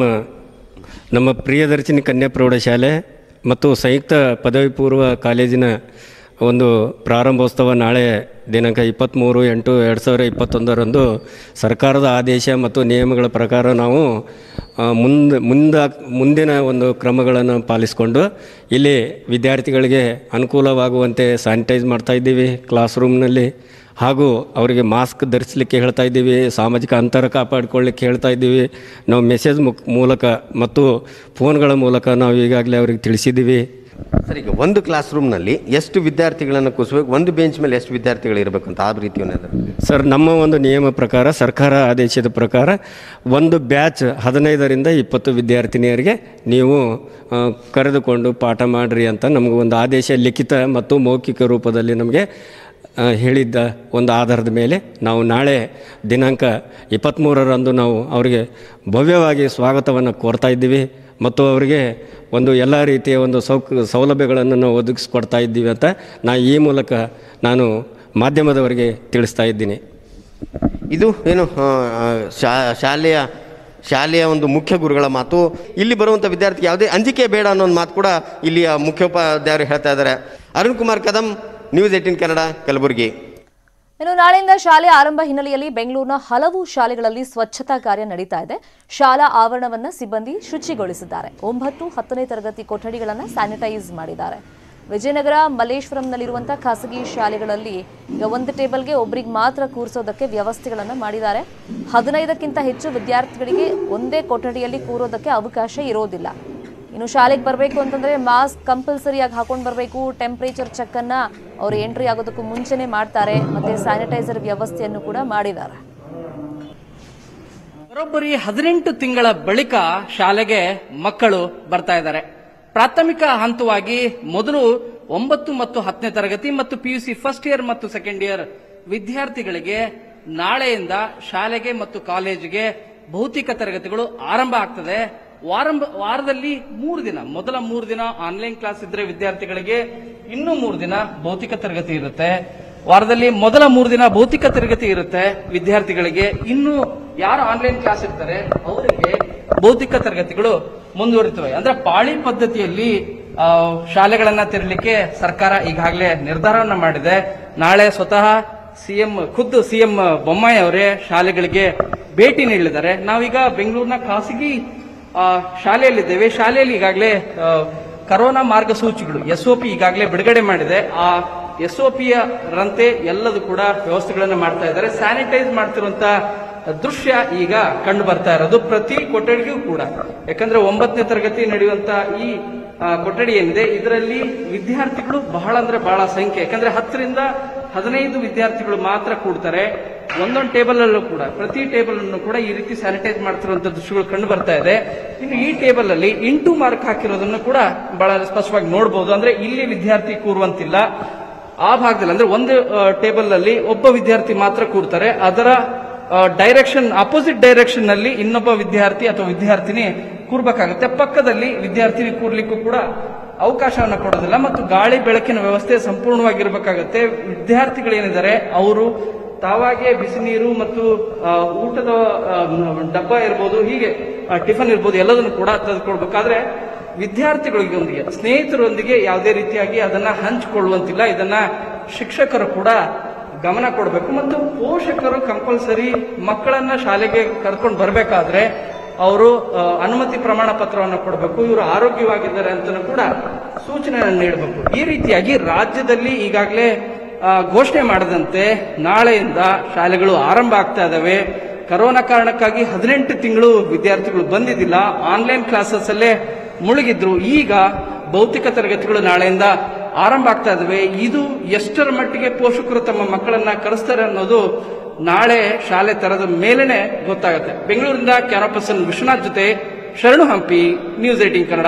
ನಮ್ಮ ಪ್ರಿಯದರ್ಶಿನಿ ಕನ್ಯಾ ಪ್ರೌಢಶಾಲೆ ಮತ್ತು ಸಂಯುಕ್ತ ಪದವಿ ಪೂರ್ವ ಕಾಲೇಜಿನ ಒಂದು ಪ್ರಾರಂಭೋತ್ಸವ ನಾಳೆ ದಿನಾಂಕ ಇಪ್ಪತ್ತ್ಮೂರು ಎಂಟು ಎರಡು ಸಾವಿರ ಇಪ್ಪತ್ತೊಂದರಂದು ಸರ್ಕಾರದ ಆದೇಶ ಮತ್ತು ನಿಯಮಗಳ ಪ್ರಕಾರ ನಾವು ಆ, ಮುಂದೆ ಮುಂದ ಮುಂದಿನ ಒಂದು ಕ್ರಮಗಳನ್ನು ಪಾಲಿಸಿಕೊಂಡು ಇಲ್ಲಿ ವಿದ್ಯಾರ್ಥಿಗಳಿಗೆ ಅನುಕೂಲವಾಗುವಂತೆ ಸ್ಯಾನಿಟೈಸ್ ಮಾಡ್ತಾ ಇದ್ದೀವಿ ಕ್ಲಾಸ್ ರೂಮ್ನಲ್ಲಿ ಹಾಗೂ ಅವರಿಗೆ ಮಾಸ್ಕ್ ಧರಿಸಲಿಕ್ಕೆ ಹೇಳ್ತಾ ಇದ್ದೀವಿ ಸಾಮಾಜಿಕ ಅಂತರ ಕಾಪಾಡಿಕೊಳ್ಳಿಕ್ಕೆ ಹೇಳ್ತಾ ಇದ್ದೀವಿ ನಾವು ಮೆಸೇಜ್ ಮುಖ ಮೂಲಕ ಮತ್ತು ಫೋನ್ಗಳ ಮೂಲಕ ನಾವು ಈಗಾಗಲೇ ಅವ್ರಿಗೆ ತಿಳಿಸಿದ್ದೀವಿ ಸರ್ ಈಗ ಒಂದು ಕ್ಲಾಸ್ ರೂಮ್ನಲ್ಲಿ ಎಷ್ಟು ವಿದ್ಯಾರ್ಥಿಗಳನ್ನು ಕೂರಿಸ್ಬೇಕು ಒಂದು ಬೆಂಚ್ ಮೇಲೆ ಎಷ್ಟು ವಿದ್ಯಾರ್ಥಿಗಳು ಇರಬೇಕು ಅಂತ ಆ ರೀತಿಯನ್ನು ಸರ್ ನಮ್ಮ ಒಂದು ನಿಯಮ ಪ್ರಕಾರ ಸರ್ಕಾರ ಆದೇಶದ ಪ್ರಕಾರ ಒಂದು ಬ್ಯಾಚ್ ಹದಿನೈದರಿಂದ ಇಪ್ಪತ್ತು ವಿದ್ಯಾರ್ಥಿನಿಯರಿಗೆ ನೀವು ಆ, ಕರೆದುಕೊಂಡು ಪಾಠ ಮಾಡಿರಿ ಅಂತ ನಮಗೆ ಒಂದು ಆದೇಶ ಲಿಖಿತ ಮತ್ತು ಮೌಖಿಕ ರೂಪದಲ್ಲಿ ನಮಗೆ ಆ, ಹೇಳಿದ್ದ ಒಂದು ಆಧಾರದ ಮೇಲೆ ನಾವು ನಾಳೆ ದಿನಾಂಕ ಇಪ್ಪತ್ತ್ಮೂರರಂದು ನಾವು ಅವರಿಗೆ ಭವ್ಯವಾಗಿ ಸ್ವಾಗತವನ್ನು ಕೋರ್ತಾ ಇದ್ದೀವಿ ಮತ್ತು ಅವರಿಗೆ ಒಂದು ಎಲ್ಲ ರೀತಿಯ ಒಂದು ಸೌಕ್ ಸೌಲಭ್ಯಗಳನ್ನು ನಾವು ಒದಗಿಸ್ಕೊಡ್ತಾ ಇದ್ದೀವಿ ಅಂತ ನಾ ಈ ಮೂಲಕ ನಾನು ಮಾಧ್ಯಮದವರಿಗೆ ತಿಳಿಸ್ತಾ ಇದ್ದೀನಿ ಇದು ಏನು ಆ, ಆ, ಶಾ- ಶಾಲೆಯ ಶಾಲೆಯ ಒಂದು ಮುಖ್ಯ ಗುರುಗಳ ಮಾತು ಇಲ್ಲಿ ಬರುವಂಥ ವಿದ್ಯಾರ್ಥಿ ಯಾವುದೇ ಅಂಜಿಕೆ ಬೇಡ ಅನ್ನೋ ಒಂದು ಮಾತು ಕೂಡ ಇಲ್ಲಿಯ ಮುಖ್ಯೋಪಾಧ್ಯಾಯರು ಹೇಳ್ತಾ ಇದ್ದಾರೆ ಅರುಣ್ ಕುಮಾರ್ ಕದಂ ನ್ಯೂಸ್ ಏಟಿನ್ ಕನ್ನಡ ಕಲಬುರಗಿ ಇನ್ನು ನಾಳೆಯಿಂದ ಶಾಲೆ ಆರಂಭ ಹಿನ್ನೆಲೆಯಲ್ಲಿ ಬೆಂಗಳೂರಿನ ಹಲವು ಶಾಲೆಗಳಲ್ಲಿ ಸ್ವಚ್ಛತಾ ಕಾರ್ಯ ನಡೀತಾ ಇದೆ ಶಾಲಾ ಆವರಣವನ್ನ ಸಿಬ್ಬಂದಿ ಶುಚಿಗೊಳಿಸಿದ್ದಾರೆ ಒಂಬತ್ತು ಹತ್ತನೇ ತರಗತಿ ಕೊಠಡಿಗಳನ್ನು ಸ್ಯಾನಿಟೈಸ್ ಮಾಡಿದ್ದಾರೆ ವಿಜಯನಗರ ಮಲ್ಲೇಶ್ವರಂನಲ್ಲಿರುವಂತಹ ಖಾಸಗಿ ಶಾಲೆಗಳಲ್ಲಿ ಈಗ ಒಂದು ಟೇಬಲ್ಗೆ ಒಬ್ರಿಗೆ ಮಾತ್ರ ಕೂರಿಸೋದಕ್ಕೆ ವ್ಯವಸ್ಥೆಗಳನ್ನು ಮಾಡಿದ್ದಾರೆ ಹದಿನೈದಕ್ಕಿಂತ ಹೆಚ್ಚು ವಿದ್ಯಾರ್ಥಿಗಳಿಗೆ ಒಂದೇ ಕೊಠಡಿಯಲ್ಲಿ ಕೂರೋದಕ್ಕೆ ಅವಕಾಶ ಇರೋದಿಲ್ಲ ಇನ್ನು ಶಾಲೆಗೆ ಬರಬೇಕು ಅಂತಂದ್ರೆ ಮಾಸ್ಕ್ ಕಂಪಲ್ಸರಿಯಾಗಿ ಹಾಕೊಂಡು ಬರಬೇಕು ಟೆಂಪರೇಚರ್ ಚೆಕ್ ಅನ್ನ ಅವರು ಎಂಟ್ರಿ ಆಗೋದಕ್ಕೂ ಮುಂಚೆನೆ ಮಾಡ್ತಾರೆ ಮತ್ತೆ ಸ್ಯಾನಿಟೈಸರ್ ವ್ಯವಸ್ಥೆಯನ್ನು ಕೂಡ ಮಾಡಿದ್ದಾರೆ ಬರೋಬ್ಬರಿ ಹದಿನೆಂಟು ತಿಂಗಳ ಬಳಿಕ ಶಾಲೆಗೆ ಮಕ್ಕಳು ಬರ್ತಾ ಇದ್ದಾರೆ ಪ್ರಾಥಮಿಕ ಹಂತವಾಗಿ ಮೊದಲು ಒಂಬತ್ತು ಮತ್ತು ಹತ್ತನೇ ತರಗತಿ ಮತ್ತು ಪಿಯುಸಿ ಫಸ್ಟ್ ಇಯರ್ ಮತ್ತು ಸೆಕೆಂಡ್ ಇಯರ್ ವಿದ್ಯಾರ್ಥಿಗಳಿಗೆ ನಾಳೆಯಿಂದ ಶಾಲೆಗೆ ಮತ್ತು ಕಾಲೇಜಿಗೆ ಭೌತಿಕ ತರಗತಿಗಳು ಆರಂಭ ಆಗ್ತದೆ ವಾರಂಭ ವಾರದಲ್ಲಿ ಮೂರು ದಿನ ಮೊದಲ ಮೂರು ದಿನ ಆನ್ಲೈನ್ ಕ್ಲಾಸ್ ಇದ್ರೆ ವಿದ್ಯಾರ್ಥಿಗಳಿಗೆ ಇನ್ನೂ ಮೂರು ದಿನ ಭೌತಿಕ ತರಗತಿ ಇರುತ್ತೆ ವಾರದಲ್ಲಿ ಮೊದಲ ಮೂರು ದಿನ ಭೌತಿಕ ತರಗತಿ ಇರುತ್ತೆ ವಿದ್ಯಾರ್ಥಿಗಳಿಗೆ ಇನ್ನು ಯಾರು ಆನ್ಲೈನ್ ಕ್ಲಾಸ್ ಇರ್ತಾರೆ ಅವರಿಗೆ ಭೌತಿಕ ತರಗತಿಗಳು ಮುಂದುವರಿತವೆ ಅಂದ್ರೆ ಪಾಳಿ ಪದ್ಧತಿಯಲ್ಲಿ ಆ, ಶಾಲೆಗಳನ್ನ ತೆರಲಿಕ್ಕೆ ಸರ್ಕಾರ ಈಗಾಗಲೇ ನಿರ್ಧಾರವನ್ನ ಮಾಡಿದೆ ನಾಳೆ ಸ್ವತಃ ಸಿಎಂ ಖುದ್ದು ಸಿಎಂ ಬೊಮ್ಮಾಯಿ ಅವರೇ ಶಾಲೆಗಳಿಗೆ ಭೇಟಿ ನೀಡಲಿದ್ದಾರೆ ನಾವೀಗ ಬೆಂಗಳೂರಿನ ಖಾಸಗಿ ಆ, ಶಾಲೆಯಲ್ಲಿದ್ದೇವೆ ಶಾಲೆಯಲ್ಲಿ ಈಗಾಗಲೇ ಆ, ಕರೋನಾ ಮಾರ್ಗಸೂಚಿಗಳು ಎಸ್ ಒ ಪಿ ಈಗಾಗಲೇ ಬಿಡುಗಡೆ ಮಾಡಿದೆ ಆ ಎಸ್ ಒ ಪಿಯ ರಂತೆ ಎಲ್ಲದೂ ಕೂಡ ವ್ಯವಸ್ಥೆಗಳನ್ನು ಮಾಡ್ತಾ ಇದ್ದಾರೆ ಸ್ಯಾನಿಟೈಸ್ ಮಾಡ್ತಿರುವಂತ ದೃಶ್ಯ ಈಗ ಕಂಡು ಬರ್ತಾ ಇರೋದು ಪ್ರತಿ ಕೊಠಡಿಗೂ ಕೂಡ ಯಾಕಂದ್ರೆ ಒಂಬತ್ತನೇ ತರಗತಿ ನಡೆಯುವಂತ ಈ ಆ, ಕೊಠಡಿ ಏನಿದೆ ಇದರಲ್ಲಿ ವಿದ್ಯಾರ್ಥಿಗಳು ಬಹಳ ಅಂದ್ರೆ ಬಹಳ ಸಂಖ್ಯೆ ಯಾಕಂದ್ರೆ ಹತ್ತರಿಂದ ಹದಿನೈದು ವಿದ್ಯಾರ್ಥಿಗಳು ಮಾತ್ರ ಕೂಡ್ತಾರೆ ಒಂದೊಂದು ಟೇಬಲ್ ಅಲ್ಲೂ ಕೂಡ ಪ್ರತಿ ಟೇಬಲ್ ಅನ್ನು ಕೂಡ ಈ ರೀತಿ ಸ್ಯಾನಿಟೈಸ್ ಮಾಡ್ತಿರುವಂತ ದೃಶ್ಯಗಳು ಕಂಡು ಬರ್ತಾ ಇದೆ ಇನ್ನು ಈ ಟೇಬಲ್ ಅಲ್ಲಿ ಇಂಟು ಮಾರ್ಕ್ ಹಾಕಿರೋದನ್ನು ಕೂಡ ಬಹಳ ಸ್ಪಷ್ಟವಾಗಿ ನೋಡಬಹುದು ಅಂದ್ರೆ ಇಲ್ಲಿ ವಿದ್ಯಾರ್ಥಿ ಕೂರುವಂತಿಲ್ಲ ಆ ಭಾಗದಲ್ಲಿ ಅಂದ್ರೆ ಒಂದು ಟೇಬಲ್ ಅಲ್ಲಿ ಒಬ್ಬ ವಿದ್ಯಾರ್ಥಿ ಮಾತ್ರ ಕೂರ್ತಾರೆ ಅದರ ಡೈರೆಕ್ಷನ್ ಅಪೋಸಿಟ್ ಡೈರೆಕ್ಷನ್ ನಲ್ಲಿ ಇನ್ನೊಬ್ಬ ವಿದ್ಯಾರ್ಥಿ ಅಥವಾ ವಿದ್ಯಾರ್ಥಿನಿ ಕೂರ್ಬೇಕಾಗುತ್ತೆ ಪಕ್ಕದಲ್ಲಿ ವಿದ್ಯಾರ್ಥಿನಿ ಕೂರ್ಲಿಕ್ಕೂ ಕೂಡ ಅವಕಾಶವನ್ನು ಕೊಡೋದಿಲ್ಲ ಮತ್ತು ಗಾಳಿ ಬೆಳಕಿನ ವ್ಯವಸ್ಥೆ ಸಂಪೂರ್ಣವಾಗಿರ್ಬೇಕಾಗತ್ತೆ ವಿದ್ಯಾರ್ಥಿಗಳೇನಿದ್ದಾರೆ ಅವರು ತಾವಾಗೇ ಬಿಸಿ ನೀರು ಮತ್ತು ಆ, ಊಟದ ಆ, ಡಬ್ಬ ಇರ್ಬೋದು ಹೀಗೆ ಆ, ಟಿಫನ್ ಇರ್ಬೋದು ಎಲ್ಲದನ್ನು ಕೂಡ ತೆಗೆದುಕೊಳ್ಬೇಕಾದ್ರೆ ವಿದ್ಯಾರ್ಥಿಗಳಿಗೊಂದಿಗೆ ಸ್ನೇಹಿತರೊಂದಿಗೆ ಯಾವುದೇ ರೀತಿಯಾಗಿ ಅದನ್ನ ಹಂಚಿಕೊಳ್ಳುವಂತಿಲ್ಲ ಇದನ್ನ ಶಿಕ್ಷಕರು ಕೂಡ ಗಮನ ಕೊಡಬೇಕು ಮತ್ತು ಪೋಷಕರು ಕಂಪಲ್ಸರಿ ಮಕ್ಕಳನ್ನ ಶಾಲೆಗೆ ಕರ್ಕೊಂಡು ಬರಬೇಕಾದ್ರೆ ಅವರು ಆ, ಅನುಮತಿ ಪ್ರಮಾಣ ಪತ್ರವನ್ನು ಕೊಡಬೇಕು ಇವರು ಆರೋಗ್ಯವಾಗಿದ್ದಾರೆ ಅಂತಲೂ ಕೂಡ ಸೂಚನೆಯನ್ನು ನೀಡಬೇಕು ಈ ರೀತಿಯಾಗಿ ರಾಜ್ಯದಲ್ಲಿ ಈಗಾಗಲೇ ಆ, ಘೋಷಣೆ ಮಾಡದಂತೆ ನಾಳೆಯಿಂದ ಶಾಲೆಗಳು ಆರಂಭ ಆಗ್ತಾ ಇದಾವೆ ಕರೋನಾ ಕಾರಣಕ್ಕಾಗಿ ಹದಿನೆಂಟು ತಿಂಗಳು ವಿದ್ಯಾರ್ಥಿಗಳು ಬಂದಿದ್ದಿಲ್ಲ ಆನ್ಲೈನ್ ಕ್ಲಾಸಸ್ ಅಲ್ಲೇ ಮುಳುಗಿದ್ರು ಈಗ ಭೌತಿಕ ತರಗತಿಗಳು ನಾಳೆಯಿಂದ ಆರಂಭ ಆಗ್ತಾ ಇದಾವೆ ಇದು ಎಷ್ಟರ ಮಟ್ಟಿಗೆ ಪೋಷಕರು ತಮ್ಮ ಮಕ್ಕಳನ್ನ ಕರೆಸ್ತಾರೆ ಅನ್ನೋದು ನಾಳೆ ಶಾಲೆ ತೆರೆದ ಮೇಲೇನೆ ಗೊತ್ತಾಗುತ್ತೆ ಬೆಂಗಳೂರಿಂದ ಕ್ಯಾನೋ ಪರ್ಸನ್ ವಿಶ್ವನಾಥ್ ಜೊತೆ ಶರಣು ಹಂಪಿ ನ್ಯೂಸ್ ಏಟಿಂಗ್ ಕನ್ನಡ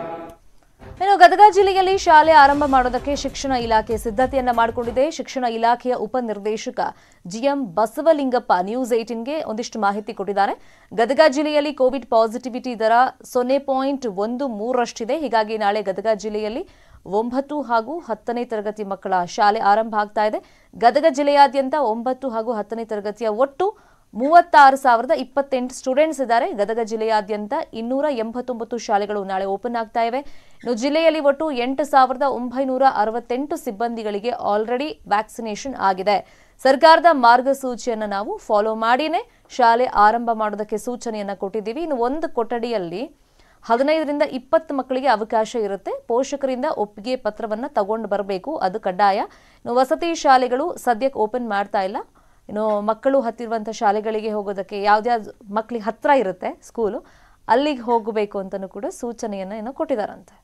ಇನ್ನು ಗದಗ ಜಿಲ್ಲೆಯಲ್ಲಿ ಶಾಲೆ ಆರಂಭ ಮಾಡೋದಕ್ಕೆ ಶಿಕ್ಷಣ ಇಲಾಖೆ ಸಿದ್ಧತೆಯನ್ನ ಮಾಡಿಕೊಂಡಿದೆ ಶಿಕ್ಷಣ ಇಲಾಖೆಯ ಉಪನಿರ್ದೇಶಕ ಜಿಎಂ ಬಸವಲಿಂಗಪ್ಪ ನ್ಯೂಸ್ ಏಟಿನ್ಗೆ ಒಂದಿಷ್ಟು ಮಾಹಿತಿ ಕೊಟ್ಟಿದ್ದಾರೆ ಗದಗ ಜಿಲ್ಲೆಯಲ್ಲಿ ಕೋವಿಡ್ ಪಾಸಿಟಿವಿಟಿ ದರ ಸೊನ್ನೆ ಪಾಯಿಂಟ್ ಒಂದು ಮೂರರಷ್ಟಿದೆ ಹೀಗಾಗಿ ನಾಳೆ ಗದಗ ಜಿಲ್ಲೆಯಲ್ಲಿ ಒಂಬತ್ತು ಹಾಗೂ ಹತ್ತನೇ ತರಗತಿ ಮಕ್ಕಳ ಶಾಲೆ ಆರಂಭ ಆಗ್ತಾ ಇದೆ ಗದಗ ಜಿಲ್ಲೆಯಾದ್ಯಂತ ಒಂಬತ್ತು ಹಾಗೂ ಹತ್ತನೇ ತರಗತಿಯ ಒಟ್ಟು ಮೂವತ್ತಾರು ಸಾವಿರದ ಇಪ್ಪತ್ತೆಂಟು ಸ್ಟೂಡೆಂಟ್ಸ್ ಇದ್ದಾರೆ ಗದಗ ಜಿಲ್ಲೆಯಾದ್ಯಂತ ಇನ್ನೂರ ಎಂಬತ್ತೊಂಬತ್ತು ಶಾಲೆಗಳು ನಾಳೆ ಓಪನ್ ಆಗ್ತಾ ಇವೆ ಇನ್ನು ಜಿಲ್ಲೆಯಲ್ಲಿ ಒಟ್ಟು ಎಂಟು ಸಾವಿರದ ಒಂಬೈನೂರ ಅರವತ್ತೆಂಟು ಸಿಬ್ಬಂದಿಗಳಿಗೆ ಆಲ್ರೆಡಿ ವ್ಯಾಕ್ಸಿನೇಷನ್ ಆಗಿದೆ ಸರ್ಕಾರದ ಮಾರ್ಗಸೂಚಿಯನ್ನು ನಾವು ಫಾಲೋ ಮಾಡಿನೇ ಶಾಲೆ ಆರಂಭ ಮಾಡೋದಕ್ಕೆ ಸೂಚನೆಯನ್ನ ಕೊಟ್ಟಿದ್ದೀವಿ ಇನ್ನು ಒಂದು ಕೊಠಡಿಯಲ್ಲಿ ಹದಿನೈದರಿಂದ ಇಪ್ಪತ್ತು ಮಕ್ಕಳಿಗೆ ಅವಕಾಶ ಇರುತ್ತೆ ಪೋಷಕರಿಂದ ಒಪ್ಪಿಗೆ ಪತ್ರವನ್ನು ತಗೊಂಡು ಬರಬೇಕು ಅದು ಕಡ್ಡಾಯ ಇನ್ನು ವಸತಿ ಶಾಲೆಗಳು ಸದ್ಯಕ್ಕೆ ಓಪನ್ ಮಾಡ್ತಾ ಇಲ್ಲ ಇನ್ನು ಮಕ್ಕಳು ಹತ್ತಿರುವಂಥ ಶಾಲೆಗಳಿಗೆ ಹೋಗೋದಕ್ಕೆ ಯಾವ್ದ್ಯಾವ್ದು ಮಕ್ಕಳಿಗೆ ಹತ್ರ ಇರುತ್ತೆ ಸ್ಕೂಲು ಅಲ್ಲಿಗೆ ಹೋಗಬೇಕು ಅಂತಲೂ ಕೂಡ ಸೂಚನೆಯನ್ನು ಏನೋ ಕೊಟ್ಟಿದ್ದಾರಂತೆ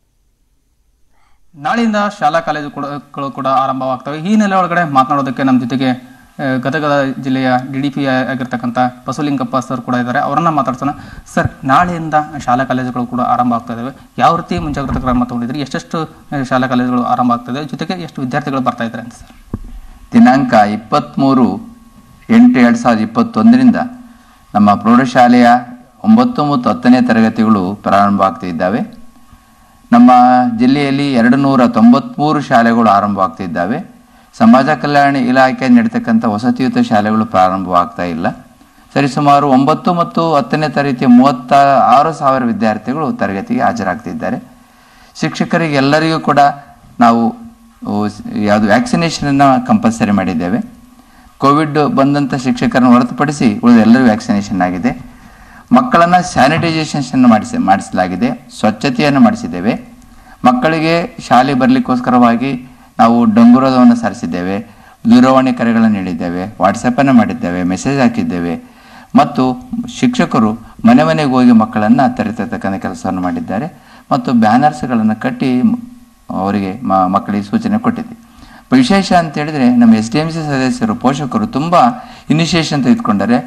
ನಾಳೆಯಿಂದ ಶಾಲಾ ಕಾಲೇಜು ಕೂಡ ಗಳು ಕೂಡ ಆರಂಭವಾಗ್ತವೆ ಈ ನೆಲೆ ಒಳಗಡೆ ಮಾತನಾಡೋದಕ್ಕೆ ನಮ್ಮ ಜೊತೆಗೆ ಆ, ಗದಗ ಜಿಲ್ಲೆಯ ಡಿ ಡಿ ಪಿ ಆಗಿರ್ತಕ್ಕಂಥ ಬಸವಲಿಂಗಪ್ಪ ಸರ್ ಕೂಡ ಇದ್ದಾರೆ ಅವರನ್ನ ಮಾತಾಡ್ಸೋಣ ಸರ್ ನಾಳೆಯಿಂದ ಶಾಲಾ ಕಾಲೇಜುಗಳು ಕೂಡ ಆರಂಭ ಆಗ್ತಾ ಇದಾವೆ ಯಾವ ರೀತಿ ಮುಂಜಾಗ್ರತಾ ಕ್ರಮ ತಗೊಂಡಿದ್ರಿ ಎಷ್ಟೆಷ್ಟು ಆ, ಶಾಲಾ ಕಾಲೇಜುಗಳು ಆರಂಭ ಆಗ್ತದೆ ಜೊತೆಗೆ ಎಷ್ಟು ವಿದ್ಯಾರ್ಥಿಗಳು ಬರ್ತಾ ಇದ್ದಾರೆ ಅಂತ ಸರ್ ದಿನಾಂಕ ಇಪ್ಪತ್ತ್ಮೂರು ಎಂಟು ಎರಡು ಸಾವಿರದ ಇಪ್ಪತ್ತೊಂದರಿಂದ ನಮ್ಮ ಪ್ರೌಢಶಾಲೆಯ ಒಂಬತ್ತು ಮತ್ತು ಹತ್ತನೇ ತರಗತಿಗಳು ಪ್ರಾರಂಭ ಆಗ್ತಾ ಇದ್ದಾವೆ ನಮ್ಮ ಜಿಲ್ಲೆಯಲ್ಲಿ ಎರಡು ನೂರ ತೊಂಬತ್ತ್ಮೂರು ಶಾಲೆಗಳು ಆರಂಭ ಆಗ್ತಾ ಇದ್ದಾವೆ ಸಮಾಜ ಕಲ್ಯಾಣ ಇಲಾಖೆ ನೀಡತಕ್ಕಂಥ ವಸತಿಯುತ ಶಾಲೆಗಳು ಪ್ರಾರಂಭವಾಗ್ತಾ ಇಲ್ಲ ಸರಿಸುಮಾರು ಒಂಬತ್ತು ಮತ್ತು ಹತ್ತನೇ ತರಗತಿಯ ಮೂವತ್ತ ಆರು ಸಾವಿರ ವಿದ್ಯಾರ್ಥಿಗಳು ತರಗತಿಗೆ ಹಾಜರಾಗ್ತಿದ್ದಾರೆ ಶಿಕ್ಷಕರಿಗೆ ಎಲ್ಲರಿಗೂ ಕೂಡ ನಾವು ಓ, ಸ್- ಯಾವುದು ವ್ಯಾಕ್ಸಿನೇಷನನ್ನು ಕಂಪಲ್ಸರಿ ಮಾಡಿದ್ದೇವೆ ಕೋವಿಡ್ ಬಂದಂಥ ಶಿಕ್ಷಕರನ್ನು ಹೊರತುಪಡಿಸಿ ಉಳಿದ ಎಲ್ಲರೂ ವ್ಯಾಕ್ಸಿನೇಷನ್ ಆಗಿದೆ ಮಕ್ಕಳನ್ನು ಸ್ಯಾನಿಟೈಸೇಷನ್ ಮಾಡಿಸಿ ಮಾಡಿಸಲಾಗಿದೆ ಸ್ವಚ್ಛತೆಯನ್ನು ಮಾಡಿಸಿದ್ದೇವೆ ಮಕ್ಕಳಿಗೆ ಶಾಲೆ ಬರಲಿಕ್ಕೋಸ್ಕರವಾಗಿ ನಾವು ಡಂಗುರದವನ್ನು ಸಾರಿಸಿದ್ದೇವೆ ದೂರವಾಣಿ ಕರೆಗಳನ್ನು ನೀಡಿದ್ದೇವೆ ವಾಟ್ಸಪ್ಪನ್ನು ಮಾಡಿದ್ದೇವೆ ಮೆಸೇಜ್ ಹಾಕಿದ್ದೇವೆ ಮತ್ತು ಶಿಕ್ಷಕರು ಮನೆ ಮನೆಗೆ ಹೋಗಿ ಮಕ್ಕಳನ್ನು ತರಿತಕ್ಕಂಥ ಕೆಲಸವನ್ನು ಮಾಡಿದ್ದಾರೆ ಮತ್ತು ಬ್ಯಾನರ್ಸ್ಗಳನ್ನು ಕಟ್ಟಿ ಅವರಿಗೆ ಮ- ಮಕ್ಕಳಿಗೆ ಸೂಚನೆ ಕೊಟ್ಟಿದೆ ವಿಶೇಷ ಅಂತ ಹೇಳಿದ್ರೆ ನಮ್ಮ ಎಸ್ ಡಿ ಎಂ ಸಿ ಸದಸ್ಯರು ಪೋಷಕರು ತುಂಬ ಇನಿಷಿಯೇಷನ್ ತೆಗೆದುಕೊಂಡರೆ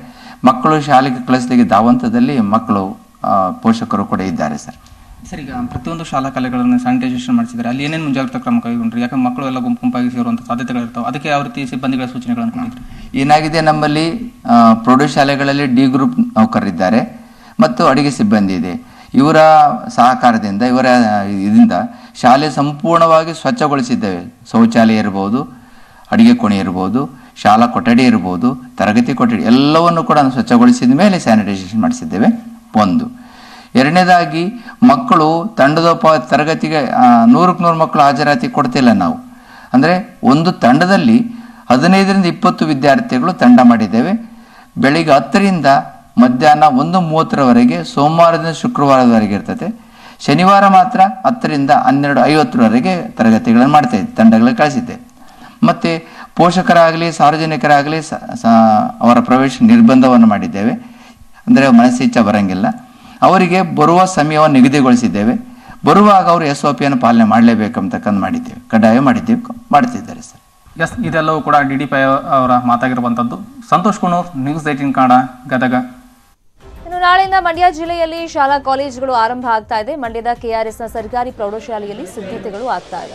ಮಕ್ಕಳು ಶಾಲೆಗೆ ಕಳಿಸ್ಲಿಕ್ಕೆ ಧಾವಂತದಲ್ಲಿ ಮಕ್ಕಳು ಆ, ಪೋಷಕರು ಕೂಡ ಇದ್ದಾರೆ ಸರ್ ಸರ್ ಈಗ ಪ್ರತಿಯೊಂದು ಶಾಲಾ ಕಾಲೇಜುಗಳನ್ನು ಸ್ಯಾನಿಟೈಸೇಷನ್ ಮಾಡಿಸಿದ್ದಾರೆ ಅಲ್ಲಿ ಏನೇನು ಮುಂಜಾಗ್ರತಾ ಕ್ರಮ ಕೈಗೊಂಡ್ರಿ ಯಾಕಂದ್ರೆ ಮಕ್ಕಳು ಎಲ್ಲ ಗುಂಪು ಗುಂಪಾಗಿ ಸೇರುವಂಥ ಸಾಧ್ಯತೆಗಳಿರ್ತಾವೆ ಅದಕ್ಕೆ ಯಾವ ರೀತಿ ಸಿಬ್ಬಂದಿಗಳ ಸೂಚನೆಗಳನ್ನು ಕೊಟ್ಟಿದ್ರಿ ಏನಾಗಿದೆ ನಮ್ಮಲ್ಲಿ ಆ, ಪ್ರೌಢಶಾಲೆಗಳಲ್ಲಿ ಡಿ ಗ್ರೂಪ್ ನೌಕರರಿದ್ದಾರೆ ಮತ್ತು ಅಡಿಗೆ ಸಿಬ್ಬಂದಿ ಇದೆ ಇವರ ಸಹಕಾರದಿಂದ ಇವರ ಇದರಿಂದ ಶಾಲೆ ಸಂಪೂರ್ಣವಾಗಿ ಸ್ವಚ್ಛಗೊಳಿಸಿದ್ದೇವೆ ಶೌಚಾಲಯ ಇರ್ಬೋದು ಅಡಿಗೆ ಕೋಣೆ ಇರ್ಬೋದು ಶಾಲಾ ಕೊಠಡಿ ಇರ್ಬೋದು ತರಗತಿ ಕೊಠಡಿ ಎಲ್ಲವನ್ನು ಕೂಡ ಸ್ವಚ್ಛಗೊಳಿಸಿದ ಮೇಲೆ ಸ್ಯಾನಿಟೈಸೇಷನ್ ಮಾಡಿಸಿದ್ದೇವೆ ಒಂದು ಎರಡನೇದಾಗಿ ಮಕ್ಕಳು ತಂಡದ ಪ ತರಗತಿಗೆ ಆ, ನೂರಕ್ಕೆ ನೂರು ಮಕ್ಕಳು ಹಾಜರಾತಿ ಕೊಡ್ತಿಲ್ಲ ನಾವು ಅಂದರೆ ಒಂದು ತಂಡದಲ್ಲಿ ಹದಿನೈದರಿಂದ ಇಪ್ಪತ್ತು ವಿದ್ಯಾರ್ಥಿಗಳು ತಂಡ ಮಾಡಿದ್ದೇವೆ ಬೆಳಿಗ್ಗೆ ಹತ್ತರಿಂದ ಮಧ್ಯಾಹ್ನ ಒಂದು ಮೂವತ್ತರವರೆಗೆ ಸೋಮವಾರದಿಂದ ಶುಕ್ರವಾರದವರೆಗೆ ಇರ್ತದೆ ಶನಿವಾರ ಮಾತ್ರ ಹತ್ತರಿಂದ ಹನ್ನೆರಡು ಐವತ್ತರವರೆಗೆ ತರಗತಿಗಳನ್ನು ಮಾಡ್ತಾ ಇದ್ದೆ ತಂಡಗಳಿಗೆ ಕಳಿಸಿದ್ದೆ ಮತ್ತು ಪೋಷಕರಾಗಲಿ ಸಾರ್ವಜನಿಕರಾಗಲಿ ಸ ಸ- ಅವರ ಪ್ರವೇಶ ನಿರ್ಬಂಧವನ್ನು ಮಾಡಿದ್ದೇವೆ ಅಂದರೆ ಮನಸ್ಸಿಚ್ಛ ಬರಂಗಿಲ್ಲ ಅವರಿಗೆ ಬರುವ ಸಮಯವನ್ನು ನಿಗದಿಗೊಳಿಸಿದ್ದೇವೆ ಬರುವಾಗ ಅವರು ಎಸ್ ಒ ಪಿಯನ್ನು ಪಾಲನೆ ಮಾಡಲೇಬೇಕಂತಕ್ಕಂದು ಮಾಡಿದ್ದೇವೆ ಕಡ್ಡಾಯ ಮಾಡಿದ್ದೇವೆ ಮಾಡ್ತಿದ್ದಾರೆ ಸರ್ ಎಸ್ ಇದೆಲ್ಲವೂ ಕೂಡ ಡಿ ಡಿ ಪಿ ಅವರ ಮಾತಾಗಿರುವಂಥದ್ದು ಸಂತೋಷ್ ಕುಣೂರ್ ನ್ಯೂಸ್ ಏಟಿನ್ ಕನ್ನಡ ಗದಗ ಇನ್ನು ನಾಳೆಯಿಂದ ಮಂಡ್ಯ ಜಿಲ್ಲೆಯಲ್ಲಿ ಶಾಲಾ ಕಾಲೇಜುಗಳು ಆರಂಭ ಆಗ್ತಾ ಇದೆ ಮಂಡ್ಯದ ಕೆಆರ್ಎಸ್ನ ಸರ್ಕಾರಿ ಪ್ರೌಢಶಾಲೆಯಲ್ಲಿ ಸಿದ್ಧತೆಗಳು ಆಗ್ತಾ ಇದೆ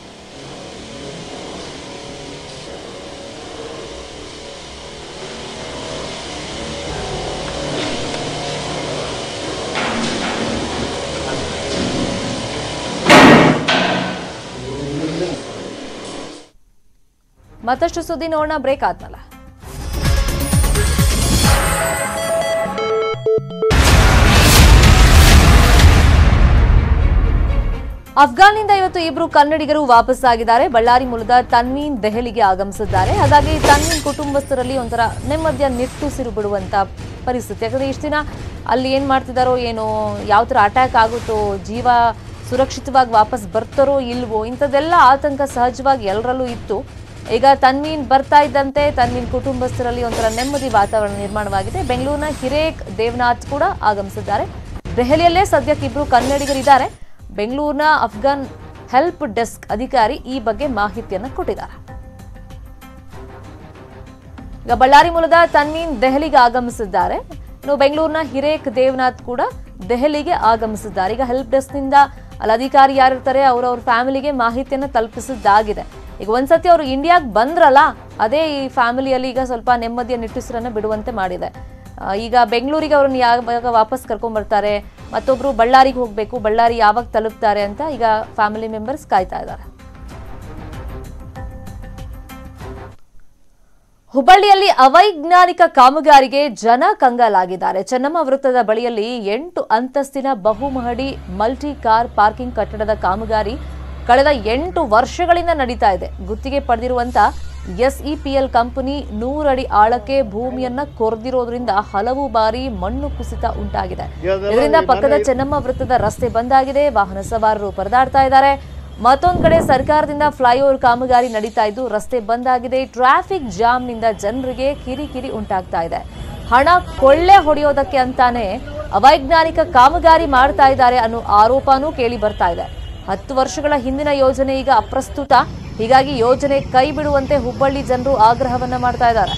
ಮತ್ತಷ್ಟು ಸುದ್ದಿ ನೋಡೋಣ ಬ್ರೇಕ್ ಆದ್ಮೇಲೆ ಅಫ್ಘಾನ್ನಿಂದ ಇವತ್ತು ಇಬ್ರು ಕನ್ನಡಿಗರು ವಾಪಸ್ಸಾಗಿದ್ದಾರೆ ಬಳ್ಳಾರಿ ಮೂಲದ ತನ್ವೀನ್ ದೆಹಲಿಗೆ ಆಗಮಿಸಿದ್ದಾರೆ ಹಾಗಾಗಿ ತನ್ವೀನ್ ಕುಟುಂಬಸ್ಥರಲ್ಲಿ ಒಂಥರ ನೆಮ್ಮದಿಯ ನಿಟ್ಟುಸಿರು ಬಿಡುವಂತ ಪರಿಸ್ಥಿತಿ ಯಾಕಂದ್ರೆ ಇಷ್ಟು ದಿನ ಅಲ್ಲಿ ಏನ್ ಮಾಡ್ತಿದಾರೋ ಏನೋ ಯಾವ ಥರ ಅಟ್ಯಾಕ್ ಆಗುತ್ತೋ ಜೀವ ಸುರಕ್ಷಿತವಾಗಿ ವಾಪಸ್ ಬರ್ತಾರೋ ಇಲ್ವೋ ಇಂಥದ್ದೆಲ್ಲ ಆತಂಕ ಸಹಜವಾಗಿ ಎಲ್ಲರಲ್ಲೂ ಇತ್ತು ಈಗ ತನ್ವೀನ್ ಬರ್ತಾ ಇದ್ದಂತೆ ತನ್ವೀನ್ ಕುಟುಂಬಸ್ಥರಲ್ಲಿ ಒಂಥರ ನೆಮ್ಮದಿ ವಾತಾವರಣ ನಿರ್ಮಾಣವಾಗಿದೆ ಬೆಂಗಳೂರಿನ ಹಿರೇಕ್ ದೇವನಾಥ್ ಕೂಡ ಆಗಮಿಸಿದ್ದಾರೆ ದೆಹಲಿಯಲ್ಲೇ ಸದ್ಯಕ್ಕೆ ಇಬ್ರು ಕನ್ನಡಿಗರಿದ್ದಾರೆ ಬೆಂಗಳೂರಿನ ಅಫ್ಘಾನ್ ಹೆಲ್ಪ್ ಡೆಸ್ಕ್ ಅಧಿಕಾರಿ ಈ ಬಗ್ಗೆ ಮಾಹಿತಿಯನ್ನು ಕೊಟ್ಟಿದ್ದಾರೆ ಈಗ ಬಳ್ಳಾರಿ ಮೂಲದ ತನ್ವೀನ್ ದೆಹಲಿಗೆ ಆಗಮಿಸಿದ್ದಾರೆ ಇನ್ನು ಬೆಂಗಳೂರಿನ ಹಿರೇಕ್ ದೇವನಾಥ್ ಕೂಡ ದೆಹಲಿಗೆ ಆಗಮಿಸಿದ್ದಾರೆ ಈಗ ಹೆಲ್ಪ್ ಡೆಸ್ಕ್ನಿಂದ ಅಲ್ಲಿ ಅಧಿಕಾರಿ ಯಾರಿರ್ತಾರೆ ಅವ್ರವ್ರ ಫ್ಯಾಮಿಲಿಗೆ ಮಾಹಿತಿಯನ್ನು ತಲುಪಿಸಿದ್ದಾಗಿದೆ ಈಗ ಒಂದ್ಸತಿ ಅವರು ಇಂಡಿಯಾಗೆ ಬಂದ್ರಲ್ಲ ಅದೇ ಈ ಫ್ಯಾಮಿಲಿಯಲ್ಲಿ ಈಗ ಸ್ವಲ್ಪ ನೆಮ್ಮದಿಯ ನಿಟ್ಟುಸಿರನ್ನು ಬಿಡುವಂತೆ ಮಾಡಿದೆ ಆ, ಈಗ ಬೆಂಗಳೂರಿಗೆ ಅವ್ರನ್ನ ಯಾವಾಗ ವಾಪಸ್ ಕರ್ಕೊಂಡ್ ಬರ್ತಾರೆ ಮತ್ತೊಬ್ರು ಬಳ್ಳಾರಿಗೆ ಹೋಗ್ಬೇಕು ಬಳ್ಳಾರಿ ಯಾವಾಗ ತಲುಪ್ತಾರೆ ಅಂತ ಈಗ ಫ್ಯಾಮಿಲಿ ಮೆಂಬರ್ಸ್ ಕಾಯ್ತಾ ಇದ್ದಾರೆ ಹುಬ್ಬಳ್ಳಿಯಲ್ಲಿ ಅವೈಜ್ಞಾನಿಕ ಕಾಮಗಾರಿಗೆ ಜನ ಕಂಗಾಲಾಗಿದ್ದಾರೆ ಚೆನ್ನಮ್ಮ ವೃತ್ತದ ಬಳಿಯಲ್ಲಿ ಎಂಟು ಅಂತಸ್ತಿನ ಬಹುಮಹಡಿ ಮಲ್ಟಿ ಕಾರ್ ಪಾರ್ಕಿಂಗ್ ಕಟ್ಟಡದ ಕಾಮಗಾರಿ ಕಳೆದ ಎಂಟು ವರ್ಷಗಳಿಂದ ನಡೀತಾ ಇದೆ ಗುತ್ತಿಗೆ ಪಡೆದಿರುವಂತ ಎಸ್ಇಪಿಎಲ್ ಕಂಪನಿ ನೂರಡಿ ಆಳಕ್ಕೆ ಭೂಮಿಯನ್ನ ಕೊರೆದಿರೋದ್ರಿಂದ ಹಲವು ಬಾರಿ ಮಣ್ಣು ಕುಸಿತ ಉಂಟಾಗಿದೆ ಇದರಿಂದ ಪಕ್ಕದ ಚೆನ್ನಮ್ಮ ವೃತ್ತದ ರಸ್ತೆ ಬಂದಾಗಿದೆ ವಾಹನ ಸವಾರರು ಪರದಾಡ್ತಾ ಇದ್ದಾರೆ ಮತ್ತೊಂದು ಕಡೆ ಸರ್ಕಾರದಿಂದ ಫ್ಲೈಓವರ್ ಕಾಮಗಾರಿ ನಡೀತಾ ಇದ್ದು ರಸ್ತೆ ಬಂದಾಗಿದೆ ಟ್ರಾಫಿಕ್ ಜಾಮ್ನಿಂದ ಜನರಿಗೆ ಕಿರಿಕಿರಿ ಉಂಟಾಗ್ತಾ ಇದೆ ಹಣ ಕೊಳ್ಳೆ ಹೊಡೆಯೋದಕ್ಕೆ ಅಂತಾನೆ ಅವೈಜ್ಞಾನಿಕ ಕಾಮಗಾರಿ ಮಾಡ್ತಾ ಇದ್ದಾರೆ ಅನ್ನೋ ಆರೋಪನೂ ಕೇಳಿ ಬರ್ತಾ ಇದೆ ಹತ್ತು ವರ್ಷಗಳ ಹಿಂದಿನ ಯೋಜನೆ ಈಗ ಅಪ್ರಸ್ತುತ ಹೀಗಾಗಿ ಯೋಜನೆ ಕೈ ಬಿಡುವಂತೆ ಹುಬ್ಬಳ್ಳಿ ಜನರು ಆಗ್ರಹವನ್ನ ಮಾಡ್ತಾ ಇದ್ದಾರೆ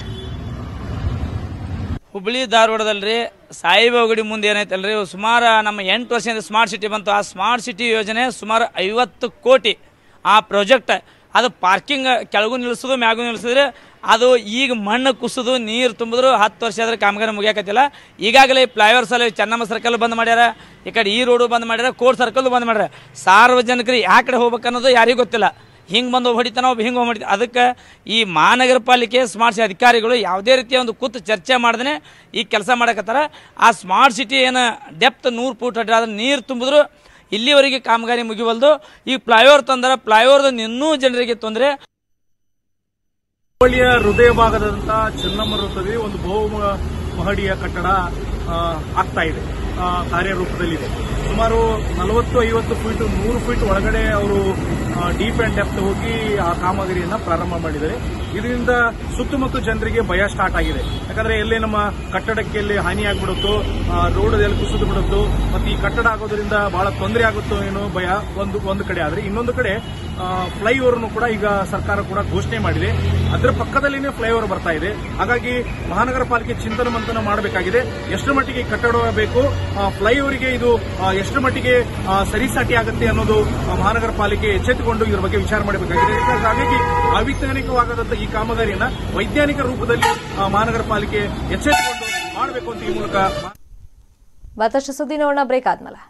ಹುಬ್ಳಿ ಧಾರವಾಡದಲ್ಲಿ ಸಾಯಿಬಾಬಾ ಗುಡಿ ಮುಂದೆ ಏನೈತಲ್ರಿ ಸುಮಾರು ನಮ್ಮ ಎಂಟು ವರ್ಷದಿಂದ ಸ್ಮಾರ್ಟ್ ಸಿಟಿ ಬಂತು ಆ ಸ್ಮಾರ್ಟ್ ಸಿಟಿ ಯೋಜನೆ ಸುಮಾರು ಐವತ್ತು ಕೋಟಿ ಆ ಪ್ರಾಜೆಕ್ಟ್ ಅದು ಪಾರ್ಕಿಂಗ್ ಕೆಳಗೂ ನಿಲ್ಲಿಸೋದು ಮ್ಯಾಗೂ ನಿಲ್ಲಿಸಿದ್ರೆ ಅದು ಈಗ ಮಣ್ಣು ಕುಸಿದು ನೀರು ತುಂಬಿದ್ರು ಹತ್ತು ವರ್ಷ ಆದ್ರೆ ಕಾಮಗಾರಿ ಮುಗಿಯಾಕತ್ತಿಲ್ಲ ಈಗಾಗಲೇ ಫ್ಲೈಓವರ್ಸ್ ಅಲ್ಲಿ ಚೆನ್ನಮ್ಮ ಸರ್ಕಲ್ ಬಂದ್ ಮಾಡ್ಯಾರ ಈ ಕಡೆ ಈ ರೋಡು ಬಂದ್ ಮಾಡ್ಯಾರ ಕೋರ್ಟ್ ಸರ್ಕಲ್ ಬಂದ್ ಮಾಡ್ಯಾರ ಸಾರ್ವಜನಿಕರು ಯಾ ಕಡೆ ಹೋಗ್ಬೇಕು ಅನ್ನೋದು ಯಾರಿಗೂ ಗೊತ್ತಿಲ್ಲ ಹಿಂಗೆ ಬಂದು ಒಬ್ಬ ಹೊಡಿತಾನ ಒಬ್ಬ ಹಿಂಗೆ ಹೊಡಿತಾನೆ ಅದಕ್ಕೆ ಈ ಮಹಾನಗರ ಪಾಲಿಕೆ ಸ್ಮಾರ್ಟ್ ಸಿಟಿ ಅಧಿಕಾರಿಗಳು ಯಾವುದೇ ರೀತಿಯ ಒಂದು ಕೂತು ಚರ್ಚೆ ಮಾಡ್ದೇ ಈ ಕೆಲಸ ಮಾಡಕತ್ತಾರ ಆ ಸ್ಮಾರ್ಟ್ ಸಿಟಿ ಏನು ಡೆಪ್ತ್ ನೂರು ಫೂಟ್ ಅಡ್ಡ ಅದ್ರ ನೀರು ತುಂಬಿದ್ರು ಇಲ್ಲಿವರೆಗೆ ಕಾಮಗಾರಿ ಮುಗಿವಲ್ದು ಈ ಫ್ಲೈಓವರ್ ತಂದ್ರೆ ಫ್ಲೈಓವರ್ದಿಂದ ಇನ್ನೂ ಜನರಿಗೆ ತೊಂದರೆ ಹುಬ್ಬಳ್ಳಿಯ ಹೃದಯ ಭಾಗದಂತ ಚೆನ್ನಮ್ಮ ವೃತ್ತದಲ್ಲಿ ಒಂದು ಬಹು ಮಹಡಿಯ ಕಟ್ಟಡ ಆ, ಆಗ್ತಾ ಇದೆ ಆ, ಕಾರ್ಯರೂಪದಲ್ಲಿದೆ ಸುಮಾರು ನಲವತ್ತು ಐವತ್ತು ಫೀಟ್ ನೂರು ಫೀಟ್ ಒಳಗಡೆ ಅವರು ಡೀಪ್ ಅಂಡ್ ಡೆಪ್ತ್ ಹೋಗಿ ಆ ಕಾಮಗಾರಿಯನ್ನ ಪ್ರಾರಂಭ ಮಾಡಿದ್ದಾರೆ ಇದರಿಂದ ಸುತ್ತಮುತ್ತ ಜನರಿಗೆ ಭಯ ಸ್ಟಾರ್ಟ್ ಆಗಿದೆ ಯಾಕಂದ್ರೆ ಎಲ್ಲಿ ನಮ್ಮ ಕಟ್ಟಡಕ್ಕೆ ಎಲ್ಲಿ ಹಾನಿ ಆಗ್ಬಿಡುತ್ತೋ ರೋಡ್ ಎಲ್ಲಿ ಕುಸಿದು ಬಿಡುತ್ತೋ ಮತ್ತೆ ಈ ಕಟ್ಟಡ ಆಗೋದ್ರಿಂದ ಬಹಳ ತೊಂದರೆ ಆಗುತ್ತೋ ಏನೋ ಭಯ ಒಂದು ಒಂದು ಕಡೆ ಆದ್ರೆ ಇನ್ನೊಂದು ಕಡೆ ಫ್ಲೈಓವರ್ ಕೂಡ ಈಗ ಸರ್ಕಾರ ಕೂಡ ಘೋಷಣೆ ಮಾಡಿದೆ ಅದರ ಪಕ್ಕದಲ್ಲಿನೇ ಫ್ಲೈಓವರ್ ಬರ್ತಾ ಇದೆ ಹಾಗಾಗಿ ಮಹಾನಗರ ಪಾಲಿಕೆ ಚಿಂತನ ಮಂಥನ ಮಾಡಬೇಕಾಗಿದೆ ಎಷ್ಟು ಮಟ್ಟಿಗೆ ಈ ಕಟ್ಟಡ ಬೇಕು ಫ್ಲೈಓವರ್ಗೆ ಇದು ಆ, ಎಷ್ಟು ಮಟ್ಟಿಗೆ ಆ, ಸರಿಸಾಟಿ ಆಗುತ್ತೆ ಅನ್ನೋದು ಆ, ಮಹಾನಗರ ಪಾಲಿಕೆ ಎಚ್ಚೆತ್ತುಕೊಂಡು ಇದ್ರ ಬಗ್ಗೆ ವಿಚಾರ ಮಾಡಬೇಕಾಗಿದೆ ಯಾಕಂದ್ರೆ ಹಾಗಾಗಿ ಅವೈಜ್ಞಾನಿಕವಾದಂತಹ ಈ ಕಾಮಗಾರಿಯನ್ನ ವೈಜ್ಞಾನಿಕ ರೂಪದಲ್ಲಿ ಆ, ಮಹಾನಗರ ಪಾಲಿಕೆ ಎಚ್ಚೆತ್ತುಕೊಂಡು ಮಾಡಬೇಕು ಅಂತ ಈ ಮೂಲಕ ಮತ್ತಷ್ಟು ಸುದ್ದಿ ನೋಡೋಣ ಬ್ರೇಕ್ ಆದ್ಮೇಲೆ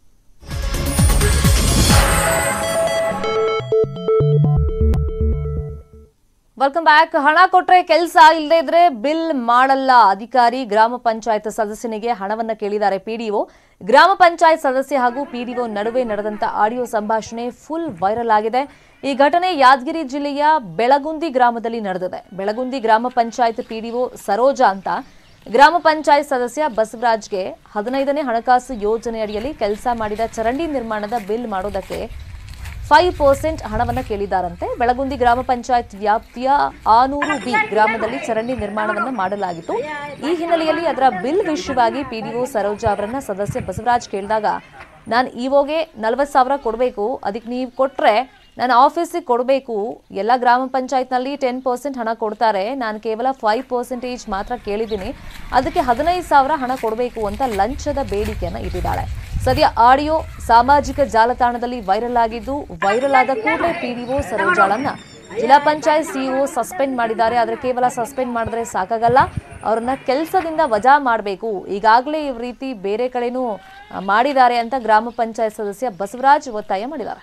ವೆಲ್ಕಮ್ ಬ್ಯಾಕ್ ಹಣ ಕೊಟ್ರೆ ಕೆಲಸ ಇಲ್ಲದೆ ಇದ್ರೆ ಬಿಲ್ ಮಾಡಲ್ಲ ಅಧಿಕಾರಿ ಗ್ರಾಮ ಪಂಚಾಯತ್ ಸದಸ್ಯನಿಗೆ ಹಣವನ್ನ ಕೇಳಿದ್ದಾರೆ ಪಿಡಿಒ ಗ್ರಾಮ ಪಂಚಾಯತ್ ಸದಸ್ಯ ಹಾಗೂ ಪಿಡಿಒ ನಡುವೆ ನಡೆದಂತ ಆಡಿಯೋ ಸಂಭಾಷಣೆ ಫುಲ್ ವೈರಲ್ ಆಗಿದೆ ಈ ಘಟನೆ ಯಾದಗಿರಿ ಜಿಲ್ಲೆಯ ಬೆಳಗುಂದಿ ಗ್ರಾಮದಲ್ಲಿ ನಡೆದಿದೆ ಬೆಳಗುಂದಿ ಗ್ರಾಮ ಪಂಚಾಯತ್ ಪಿಡಿಒ ಸರೋಜಾ ಅಂತ ಗ್ರಾಮ ಪಂಚಾಯತ್ ಸದಸ್ಯ ಬಸವರಾಜ್ಗೆ ಹದಿನೈದನೇ ಹಣಕಾಸು ಯೋಜನೆಯಡಿಯಲ್ಲಿ ಕೆಲಸ ಮಾಡಿದ ಚರಂಡಿ ನಿರ್ಮಾಣದ ಬಿಲ್ ಮಾಡೋದಕ್ಕೆ ಫೈವ್ ಪರ್ಸೆಂಟ್ ಹಣವನ್ನು ಕೇಳಿದ್ದಾರಂತೆ ಬೆಳಗುಂದಿ ಗ್ರಾಮ ಪಂಚಾಯತ್ ವ್ಯಾಪ್ತಿಯ ಆನೂರು ಬಿ ಗ್ರಾಮದಲ್ಲಿ ಚರಂಡಿ ನಿರ್ಮಾಣವನ್ನು ಮಾಡಲಾಗಿತ್ತು ಈ ಹಿನ್ನೆಲೆಯಲ್ಲಿ ಅದರ ಬಿಲ್ ವಿಷಯವಾಗಿ ಪಿಡಿಒ ಸರೋಜಾ ಅವರನ್ನ ಸದಸ್ಯ ಬಸವರಾಜ್ ಕೇಳಿದಾಗ ನಾನು ಇವೋಗೆ ನಲವತ್ತು ಸಾವಿರ ಕೊಡಬೇಕು ಅದಕ್ಕೆ ನೀವು ಕೊಟ್ರೆ ನಾನು ಆಫೀಸಿಗೆ ಕೊಡಬೇಕು ಎಲ್ಲ ಗ್ರಾಮ ಪಂಚಾಯತ್ನಲ್ಲಿ ಟೆನ್ ಪರ್ಸೆಂಟ್ ಹಣ ಕೊಡ್ತಾರೆ ನಾನು ಕೇವಲ ಫೈವ್ ಪರ್ಸೆಂಟೇಜ್ ಮಾತ್ರ ಕೇಳಿದ್ದೀನಿ ಅದಕ್ಕೆ ಹದಿನೈದು ಸಾವಿರ ಹಣ ಕೊಡಬೇಕು ಅಂತ ಲಂಚದ ಬೇಡಿಕೆಯನ್ನು ಇಟ್ಟಿದ್ದಾಳೆ ಸದ್ಯ ಆಡಿಯೋ ಸಾಮಾಜಿಕ ಜಾಲತಾಣದಲ್ಲಿ ವೈರಲ್ ಆಗಿದ್ದು ವೈರಲ್ ಆದ ಕೂಡಲೇ ಪಿಡಿಒ ಸರೋಜಾಳನ್ನ ಜಿಲ್ಲಾ ಪಂಚಾಯತ್ ಸಿಇಒ ಸಸ್ಪೆಂಡ್ ಮಾಡಿದ್ದಾರೆ ಆದರೆ ಕೇವಲ ಸಸ್ಪೆಂಡ್ ಮಾಡಿದ್ರೆ ಸಾಕಾಗಲ್ಲ ಅವ್ರನ್ನ ಕೆಲಸದಿಂದ ವಜಾ ಮಾಡಬೇಕು ಈಗಾಗಲೇ ಈ ರೀತಿ ಬೇರೆ ಕಡೆನೂ ಆ, ಮಾಡಿದ್ದಾರೆ ಅಂತ ಗ್ರಾಮ ಪಂಚಾಯತ್ ಸದಸ್ಯ ಬಸವರಾಜ್ ಒತ್ತಾಯ ಮಾಡಿದ್ದಾರೆ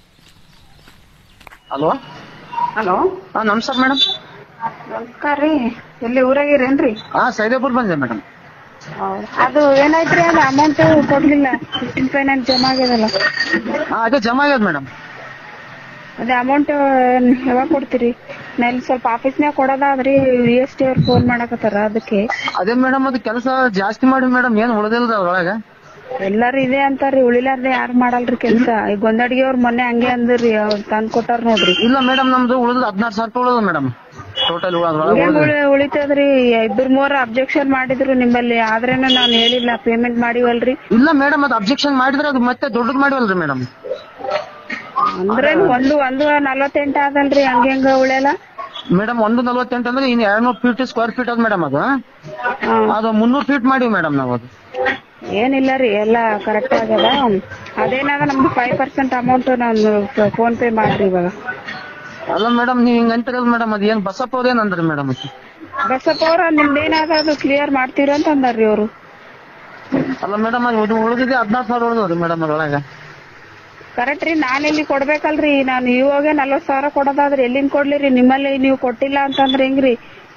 ಹಲೋ ಹಲೋ ಹಾ ನಮಸ್ಕಾರ ಮೇಡಮ್ ನಮಸ್ಕಾರ ರೀ ಎಲ್ಲಿ ಊರಾಗಿರೇನ್ರಿ ಹಾ ಸೈದಾಪುರ್ ಬಂದೆ ಮೇಡಮ್ ಅದು ಏನಾಯ್ತ್ರಿ ಅದು ಅಮೌಂಟ್ ಕೊಡ್ಲಿಲ್ಲ ಫಿಫ್ಟೀನ್ ಫೈನಾನ್ಸ್ ಜಮಾ ಆಗ್ಯದಲ್ಲ ಹಾ ಅದು ಜಮಾ ಆಗ್ಯದ ಮೇಡಮ್ ಅದೇ ಅಮೌಂಟ್ ಯಾವಾಗ ಕೊಡ್ತೀರಿ ನಾ ಇಲ್ಲಿ ಸ್ವಲ್ಪ ಆಫೀಸ್ನ್ಯಾಗ ಕೊಡೋದಾದ್ರಿ ವಿ ಎಸ್ ಟಿ ಅವ್ರು ಫೋನ್ ಮಾಡಕತ್ತಾರ ಅದಕ್ಕೆ ಅದೇ ಮೇಡಮ್ ಅದು ಕೆಲಸ ಜಾಸ್ತಿ ಮಾಡಿ ಮೇಡಮ್ ಏನ್ ಉಳಿದಿಲ್ದ ಅದ್ರೊಳಗ ಎಲ್ಲಾರು ಇದೆ ಅಂತಾರ್ರಿ ಉಳಿಲಾರ್ದೆ ಯಾರು ಮಾಡಲ್ರಿ ಕೆಲ್ಸ ಈ ಗೊಂದಡಿಗೆ ಅವ್ರ ಮೊನ್ನೆ ಹಂಗೆ ಅಂದ್ರಿ ಅವ್ರು ತಂದ್ ಕೊಟ್ಟಾರ ನೋಡ್ರಿ ಇಲ್ಲ ಮೇಡಮ್ ನಮ್ದು ಉಳಿದ್ ಹದಿನಾರು ಸಾವಿರ ರೂಪಾಯಿ ಉಳಿದ ಮೇಡಮ್ ಟೋಟಲ್ ಅದ್ರೊಳಗೆ ಏನ್ ಉಳಿದ ಉಳಿ- ಉಳಿತದ್ರಿ ಇಬ್ಬರು ಮೂವರು ಅಬ್ಜೆಕ್ಷನ್ ಮಾಡಿದ್ರು ನಿಮ್ಮಲ್ಲಿ ಆದ್ರೇನು ನಾನು ಹೇಳಿಲ್ಲ ಪೇಮೆಂಟ್ ಮಾಡಿವಲ್ರಿ ಇಲ್ಲ ಮೇಡಮ್ ಅದು ಅಬ್ಜೆಕ್ಷನ್ ಮಾಡಿದ್ರೆ ಅದು ಮತ್ತೆ ದೊಡ್ಡದು ಮಾಡಿವಲ್ರಿ ಮೇಡಮ್ ಅಂದ್ರೆ ಒಂದು ಒಂದು ನಲ್ವತ್ತೆಂಟ ಆದಲ್ರಿ ಹಂಗ ಹೆಂಗ ಉಳಿಯಲ್ಲ ಮೇಡಮ್ ಒಂದು ನಲ್ವತ್ತೆಂಟು ಅಂದ್ರೆ ಇನ್ನು ಎರಡ್ನೂರು ಫೀಟ್ ಸ್ಕ್ವೇರ್ ಫೀಟ್ ಅದ ಮೇಡಮ್ ಅದು ಅದು ಮುನ್ನೂರು ಫೀಟ್ ಮಾಡಿವಿ ಮೇಡಮ್ ನಾವು ಅದು ಏನಿಲ್ಲ ರೀ ಎಲ್ಲ ಕರೆಕ್ಟ್ ಆಗ್ಯದ ಅದೇನಾದ ನಮ್ದು ಫೈವ್ ಪರ್ಸೆಂಟ್ ಅಮೌಂಟ್ ನಾನು ಫೋನ್ ಪೇ ಮಾಡ್ರಿ ಇವಾಗ ಅಲ್ಲ ಮೇಡಮ್ ನೀವ್ ಹಿಂಗ ಅಂತಿರಲ್ಲ ಮೇಡಮ್ ಅದು ಏನ್ ಬಸಪ್ಪ ಅವ್ರ ಏನಂದ್ರಿ ಮೇಡಮ್ ಬಸಪ್ಪ ಅವ್ರ ನಿಮ್ದೇನಾದ ಅದು ಕ್ಲಿಯರ್ ಮಾಡ್ತೀರ ಅಂತ ಅಂದಾರ್ರಿ ಅವರು ಅಲ್ಲ ಮೇಡಮ್ ಅದು ಉಳಿದಿದೆ ಹದಿನಾರು ಸಾವಿರ ಉಳಿದವ್ರಿ ಮೇಡಮ್ ಅದ್ರೊಳಗ ಕರೆಕ್ಟ್ ರೀ ನಾನು ಇಲ್ಲಿ ಕೊಡ್ಬೇಕಲ್ರಿ ನಾನು ಇವಾಗ ನಲ್ವತ್ ಸಾವಿರ ಕೊಡೋದಾದ್ರೆ ಎಲ್ಲಿಂದ ಕೊಡ್ಲಿರಿ ನಿಮ್ಮಲ್ಲಿ ನೀವು ಕೊಟ್ಟಿಲ್ಲ ಅಂತಂದ್ರೆ ಹೆಂಗ್ರಿ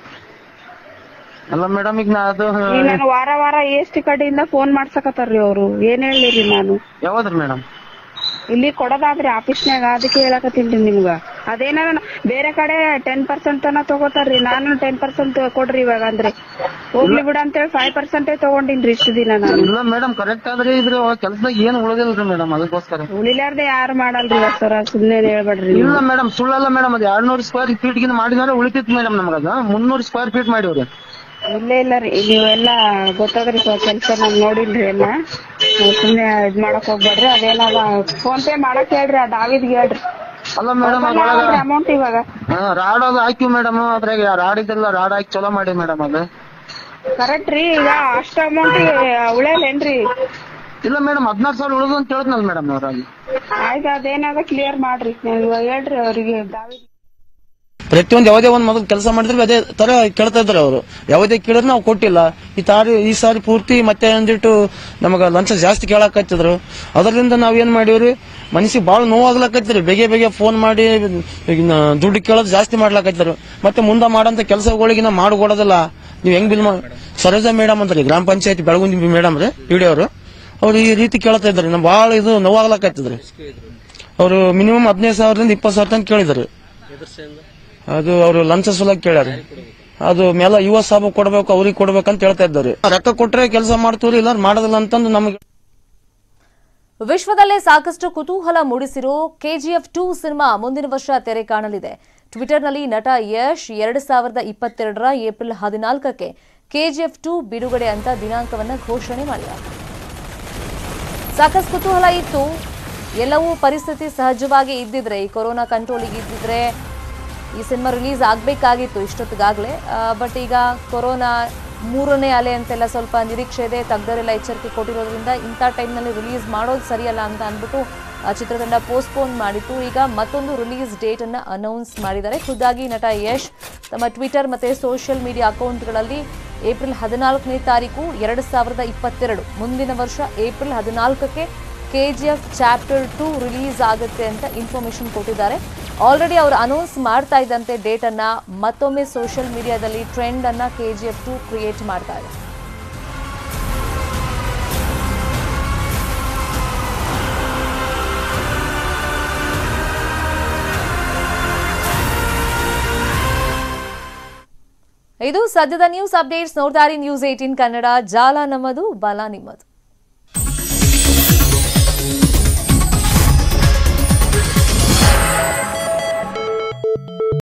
ಅಲ್ಲ ಮೇಡಮ್ ಈಗ ನಾ ಅದು ಈಗ ನಾನು ವಾರ ವಾರ ಎಸ್ ಟಿ ಕಡೆಯಿಂದ ಫೋನ್ ಮಾಡ್ಸಕತ್ತಾರ್ರಿ ಅವರು ಏನ್ ಹೇಳಿರಿ ನಾನು ಯಾವ್ದ್ರಿ ಮೇಡಮ್ ಇಲ್ಲಿ ಕೊಡೋದಾದ್ರಿ ಆಫೀಸ್ನ್ಯಾಗ ಅದಕ್ಕೆ ಹೇಳಕತ್ತೀನಿ ನಿಮ್ಗ ಅದೇನಾರ ಬೇರೆ ಕಡೆ ಟೆನ್ ಪರ್ಸೆಂಟ್ ತನ ತಗೋತಾರ್ರಿ ನಾನು ಟೆನ್ ಪರ್ಸೆಂಟ್ ಕೊಡ್ರಿ ಇವಾಗ ಅಂದ್ರೆ ಹೋಗ್ಲಿ ಬಿಡ ಅಂತೇಳಿ ಫೈವ್ ಪರ್ಸೆಂಟೇ ತಗೊಂಡಿನ್ರಿ ಇಷ್ಟು ದಿನ ನಾನು ಇಲ್ಲ ಮೇಡಮ್ ಕರೆಕ್ಟ್ ಆದ್ರೆ ಇದ್ರ ಕೆಲ್ಸದಾಗ ಏನ್ ಉಳಿದಿಲ್ರಿ ಮೇಡಮ್ ಅದಕ್ಕೋಸ್ಕರ ಉಳಿಲಾರ್ದೆ ಯಾರು ಮಾಡಲ್ರಿ ಸರ ಸುಮ್ನೆ ಹೇಳ್ಬೇಡ್ರಿ ನೀವು. ಇಲ್ಲ ಮೇಡಮ್ ಸುಳ್ಳಲ್ಲ ಮೇಡಮ್ ಅದು ಎರಡ್ನೂರು ಸ್ಕ್ವೇರ್ ಫೀಟ್ ಗಿನ ಮಾಡಿದ್ರೆ ಉಳಿತಿತ್ತು ಮೇಡಮ್ ನಮಗದ ಮುನ್ನೂರು ಸ್ಕ್ವೇರ್ ಫೀಟ್ ಮಾಡಿವ್ರಿ ಇಲ್ಲ ಇಲ್ಲ ರೀ ನೀವೆಲ್ಲ ಗೊತ್ತಾದ್ರಿ ಕೆಲ್ಸ ನಾನ್ ನೋಡಿಲ್ರಿ ಎಲ್ಲ ನೀವ್ ಸುಮ್ನೆ ಇದ್ ಮಾಡಕ್ ಹೋಗ್ಬೇಡ್ರಿ ಅದೇನಾದ ಫೋನ್ ಪೇ ಮಾಡಕ್ ಹೇಳ್ರಿ ಆ ದಾವಿದ್ಗೆ ಹೇಳ್ರಿ ಅಲ್ಲ ಮೇಡಮ್ ಅದ್ರೊಳಗ ಅಮೌಂಟ್ ಇವಾಗ ರಾಡ್ ಅದು ಹಾಕಿವ್ ಮೇಡಮ್ ಅದ್ರಾಗ ರಾಡ್ ಇದೆಲ್ಲ ರಾಡ್ ಹಾಕಿ ಚಲೋ ಮಾಡಿ ಮೇಡಮ್ ಅದು ಕರೆಕ್ಟ್ ರೀ ಈಗ ಅಷ್ಟ ಅಮೌಂಟ್ ಉಳಿಯಲ್ಲೇನ್ರಿ ಇಲ್ಲ ಮೇಡಮ್ ಹದಿನಾರು ಸಾವಿರ ಉಳಿದು ಅಂತ ಹೇಳಿದ್ನಲ್ಲ ಮೇಡಮ್ ಅವ್ರಲ್ಲಿ ಆಯ್ತು ಅದೇನಾದ ಕ್ಲಿಯರ್ ಮಾಡ್ರಿ ನೀವ್ ಇವಾಗ ಹೇಳ್ರಿ ಅವ್ರಿಗೆ ದಾವಿದ್ ಪ್ರತಿಯೊಂದು ಯಾವುದೇ ಒಂದು ಮೊದಲು ಕೆಲಸ ಮಾಡಿದ್ರೆ ಅದೇ ತರ ಕೇಳ್ತಾ ಇದ್ರು ಅವರು ಯಾವುದೇ ಕೇಳಿದ್ರೆ ನಾವು ಕೊಟ್ಟಿಲ್ಲ ಈ ತಾರಿ ಈ ಸಾರಿ ಪೂರ್ತಿ ಮತ್ತೆ ಅಂದಿಟ್ಟು ನಮಗ ಲಂಚ ಜಾಸ್ತಿ ಕೇಳಾಕತ್ತಿದ್ರು ಅದರಿಂದ ನಾವ್ ಏನ್ ಮಾಡಿವ್ರಿ ಮನಸ್ಸಿಗೆ ಬಹಳ ನೋವಾಗ್ಲಕತ್ತಿರಿ ಬೇಗ ಬೇಗ ಫೋನ್ ಮಾಡಿ ಇದ್ನ ದುಡ್ಡು ಕೇಳೋದು ಜಾಸ್ತಿ ಮಾಡ್ಲಾಕತ್ತಿದ್ರು ಮತ್ತೆ ಮುಂದೆ ಮಾಡಂತ ಕೆಲಸಗಳಿಗೆ ನಾವು ಮಾಡಿಕೊಡೋದಿಲ್ಲ ನೀವ್ ಹೆಂಗ್ ಬಿಲ್ ಸರೋಜಾ ಮೇಡಮ್ ಅಂದ್ರಿ ಗ್ರಾಮ ಪಂಚಾಯತ್ ಬೆಳಗುಂದಿ ಮೇಡಮ್ ರೀ ಪಿ ಅವರು ಅವ್ರು ಈ ರೀತಿ ಕೇಳ್ತಾ ಇದ್ರು ನಮ್ ಬಹಳ ಇದು ನೋವಾಗ್ಲಕತ್ತಿದ್ರು ಅವರು ಮಿನಿಮಮ್ ಹದಿನೈದು ಸಾವಿರದಿಂದ ಇಪ್ಪತ್ತು ಸಾವಿರ ತನಕ ಕೇಳಿದ್ರು ಅದು ಅವರು ಲಂಚ ಸಲುವಾಗಿ ಕೇಳ್ಯಾರ ಅದು ಮೇಲೆ ಯುವ ಸಾಬ್ ಕೊಡ್ಬೇಕು ಅವ್ರಿಗೆ ಕೊಡ್ಬೇಕಂತ ಹೇಳ್ತಾ ಇದ್ದಾರೆ ರೊಕ್ಕ ಕೊಟ್ರೆ ಕೆಲಸ ಮಾಡ್ತೀವ್ರಿ ಇಲ್ಲ ಮಾಡೋದಿಲ್ಲ ಅಂತಂದು ನಮ್ಗೆ ವಿಶ್ವದಲ್ಲೇ ಸಾಕಷ್ಟು ಕುತೂಹಲ ಮೂಡಿಸಿರೋ ಕೆಜಿಎಫ್ ಟೂ ಸಿನಿಮಾ ಮುಂದಿನ ವರ್ಷ ತೆರೆ ಕಾಣಲಿದೆ ಟ್ವಿಟರ್ನಲ್ಲಿ ನಟ ಯಶ್ ಎರಡ್ ಸಾವಿರದ ಇಪ್ಪತ್ತೆರಡರ ಏಪ್ರಿಲ್ ಹದಿನಾಲ್ಕಕ್ಕೆ ಕೆಜಿಎಫ್ ಟೂ ಬಿಡುಗಡೆ ಅಂತ ದಿನಾಂಕವನ್ನು ಘೋಷಣೆ ಮಾಡಿದ್ದಾರೆ ಸಾಕಷ್ಟು ಕುತೂಹಲ ಇತ್ತು ಎಲ್ಲವೂ ಪರಿಸ್ಥಿತಿ ಸಹಜವಾಗಿ ಇದ್ದಿದ್ರೆ ಈ ಕೊರೋನಾ ಕಂಟ್ರೋಲಿಗೆ ಇದ್ದಿದ್ರೆ ಈ ಸಿನಿಮಾ ರಿಲೀಸ್ ಆಗಬೇಕಾಗಿತ್ತು ಇಷ್ಟೊತ್ತಿಗಾಗಲೇ ಬಟ್ ಈಗ ಕೊರೋನಾ ಮೂರನೇ ಅಲೆ ಅಂತೆಲ್ಲ ಸ್ವಲ್ಪ ನಿರೀಕ್ಷೆ ಇದೆ ತಜ್ಞರೆಲ್ಲ ಎಚ್ಚರಿಕೆ ಕೊಟ್ಟಿರೋದ್ರಿಂದ ಇಂಥ ಟೈಮ್ನಲ್ಲಿ ರಿಲೀಸ್ ಮಾಡೋದು ಸರಿಯಲ್ಲ ಅಂತ ಅಂದ್ಬಿಟ್ಟು ಆ ಚಿತ್ರತಂಡ ಪೋಸ್ಟ್ಪೋನ್ ಮಾಡಿತ್ತು ಈಗ ಮತ್ತೊಂದು ರಿಲೀಸ್ ಡೇಟನ್ನು ಅನೌನ್ಸ್ ಮಾಡಿದ್ದಾರೆ ಖುದ್ದಾಗಿ ನಟ ಯಶ್ ತಮ್ಮ ಟ್ವಿಟರ್ ಮತ್ತು ಸೋಷಿಯಲ್ ಮೀಡಿಯಾ ಅಕೌಂಟ್ಗಳಲ್ಲಿ ಏಪ್ರಿಲ್ ಹದಿನಾಲ್ಕನೇ ತಾರೀಕು ಎರಡು ಸಾವಿರದ ಇಪ್ಪತ್ತೆರಡು ಮುಂದಿನ ವರ್ಷ ಏಪ್ರಿಲ್ ಹದಿನಾಲ್ಕಕ್ಕೆ K G F chapter two release ಆಗುತ್ತೆ ಅಂತ ಇನ್ಫಾರ್ಮೇಶನ್ ಕೊಟ್ಟಿದ್ದಾರೆ ಆಲ್ರೆಡಿ ಅವರು ಅನೌನ್ಸ್ ಮಾಡ್ತಾ ಇದ್ದಂತೆ ಡೇಟನ್ನು ಮತ್ತೊಮ್ಮೆ ಸೋಷಿಯಲ್ ಮೀಡಿಯಾದಲ್ಲಿ ಟ್ರೆಂಡನ್ನು K G F two create ಮಾಡ್ತಾ ಇದೆ ಇದು ಸದ್ಯದ ನ್ಯೂಸ್ ಅಪ್ಡೇಟ್ಸ್ ನೋಡ್ತಾರೆ ನ್ಯೂಸ್ ಏಟೀನ್ ಕನ್ನಡ ಜಾಲ ನಮ್ಮದು ಬಲ ನಿಮ್ಮದು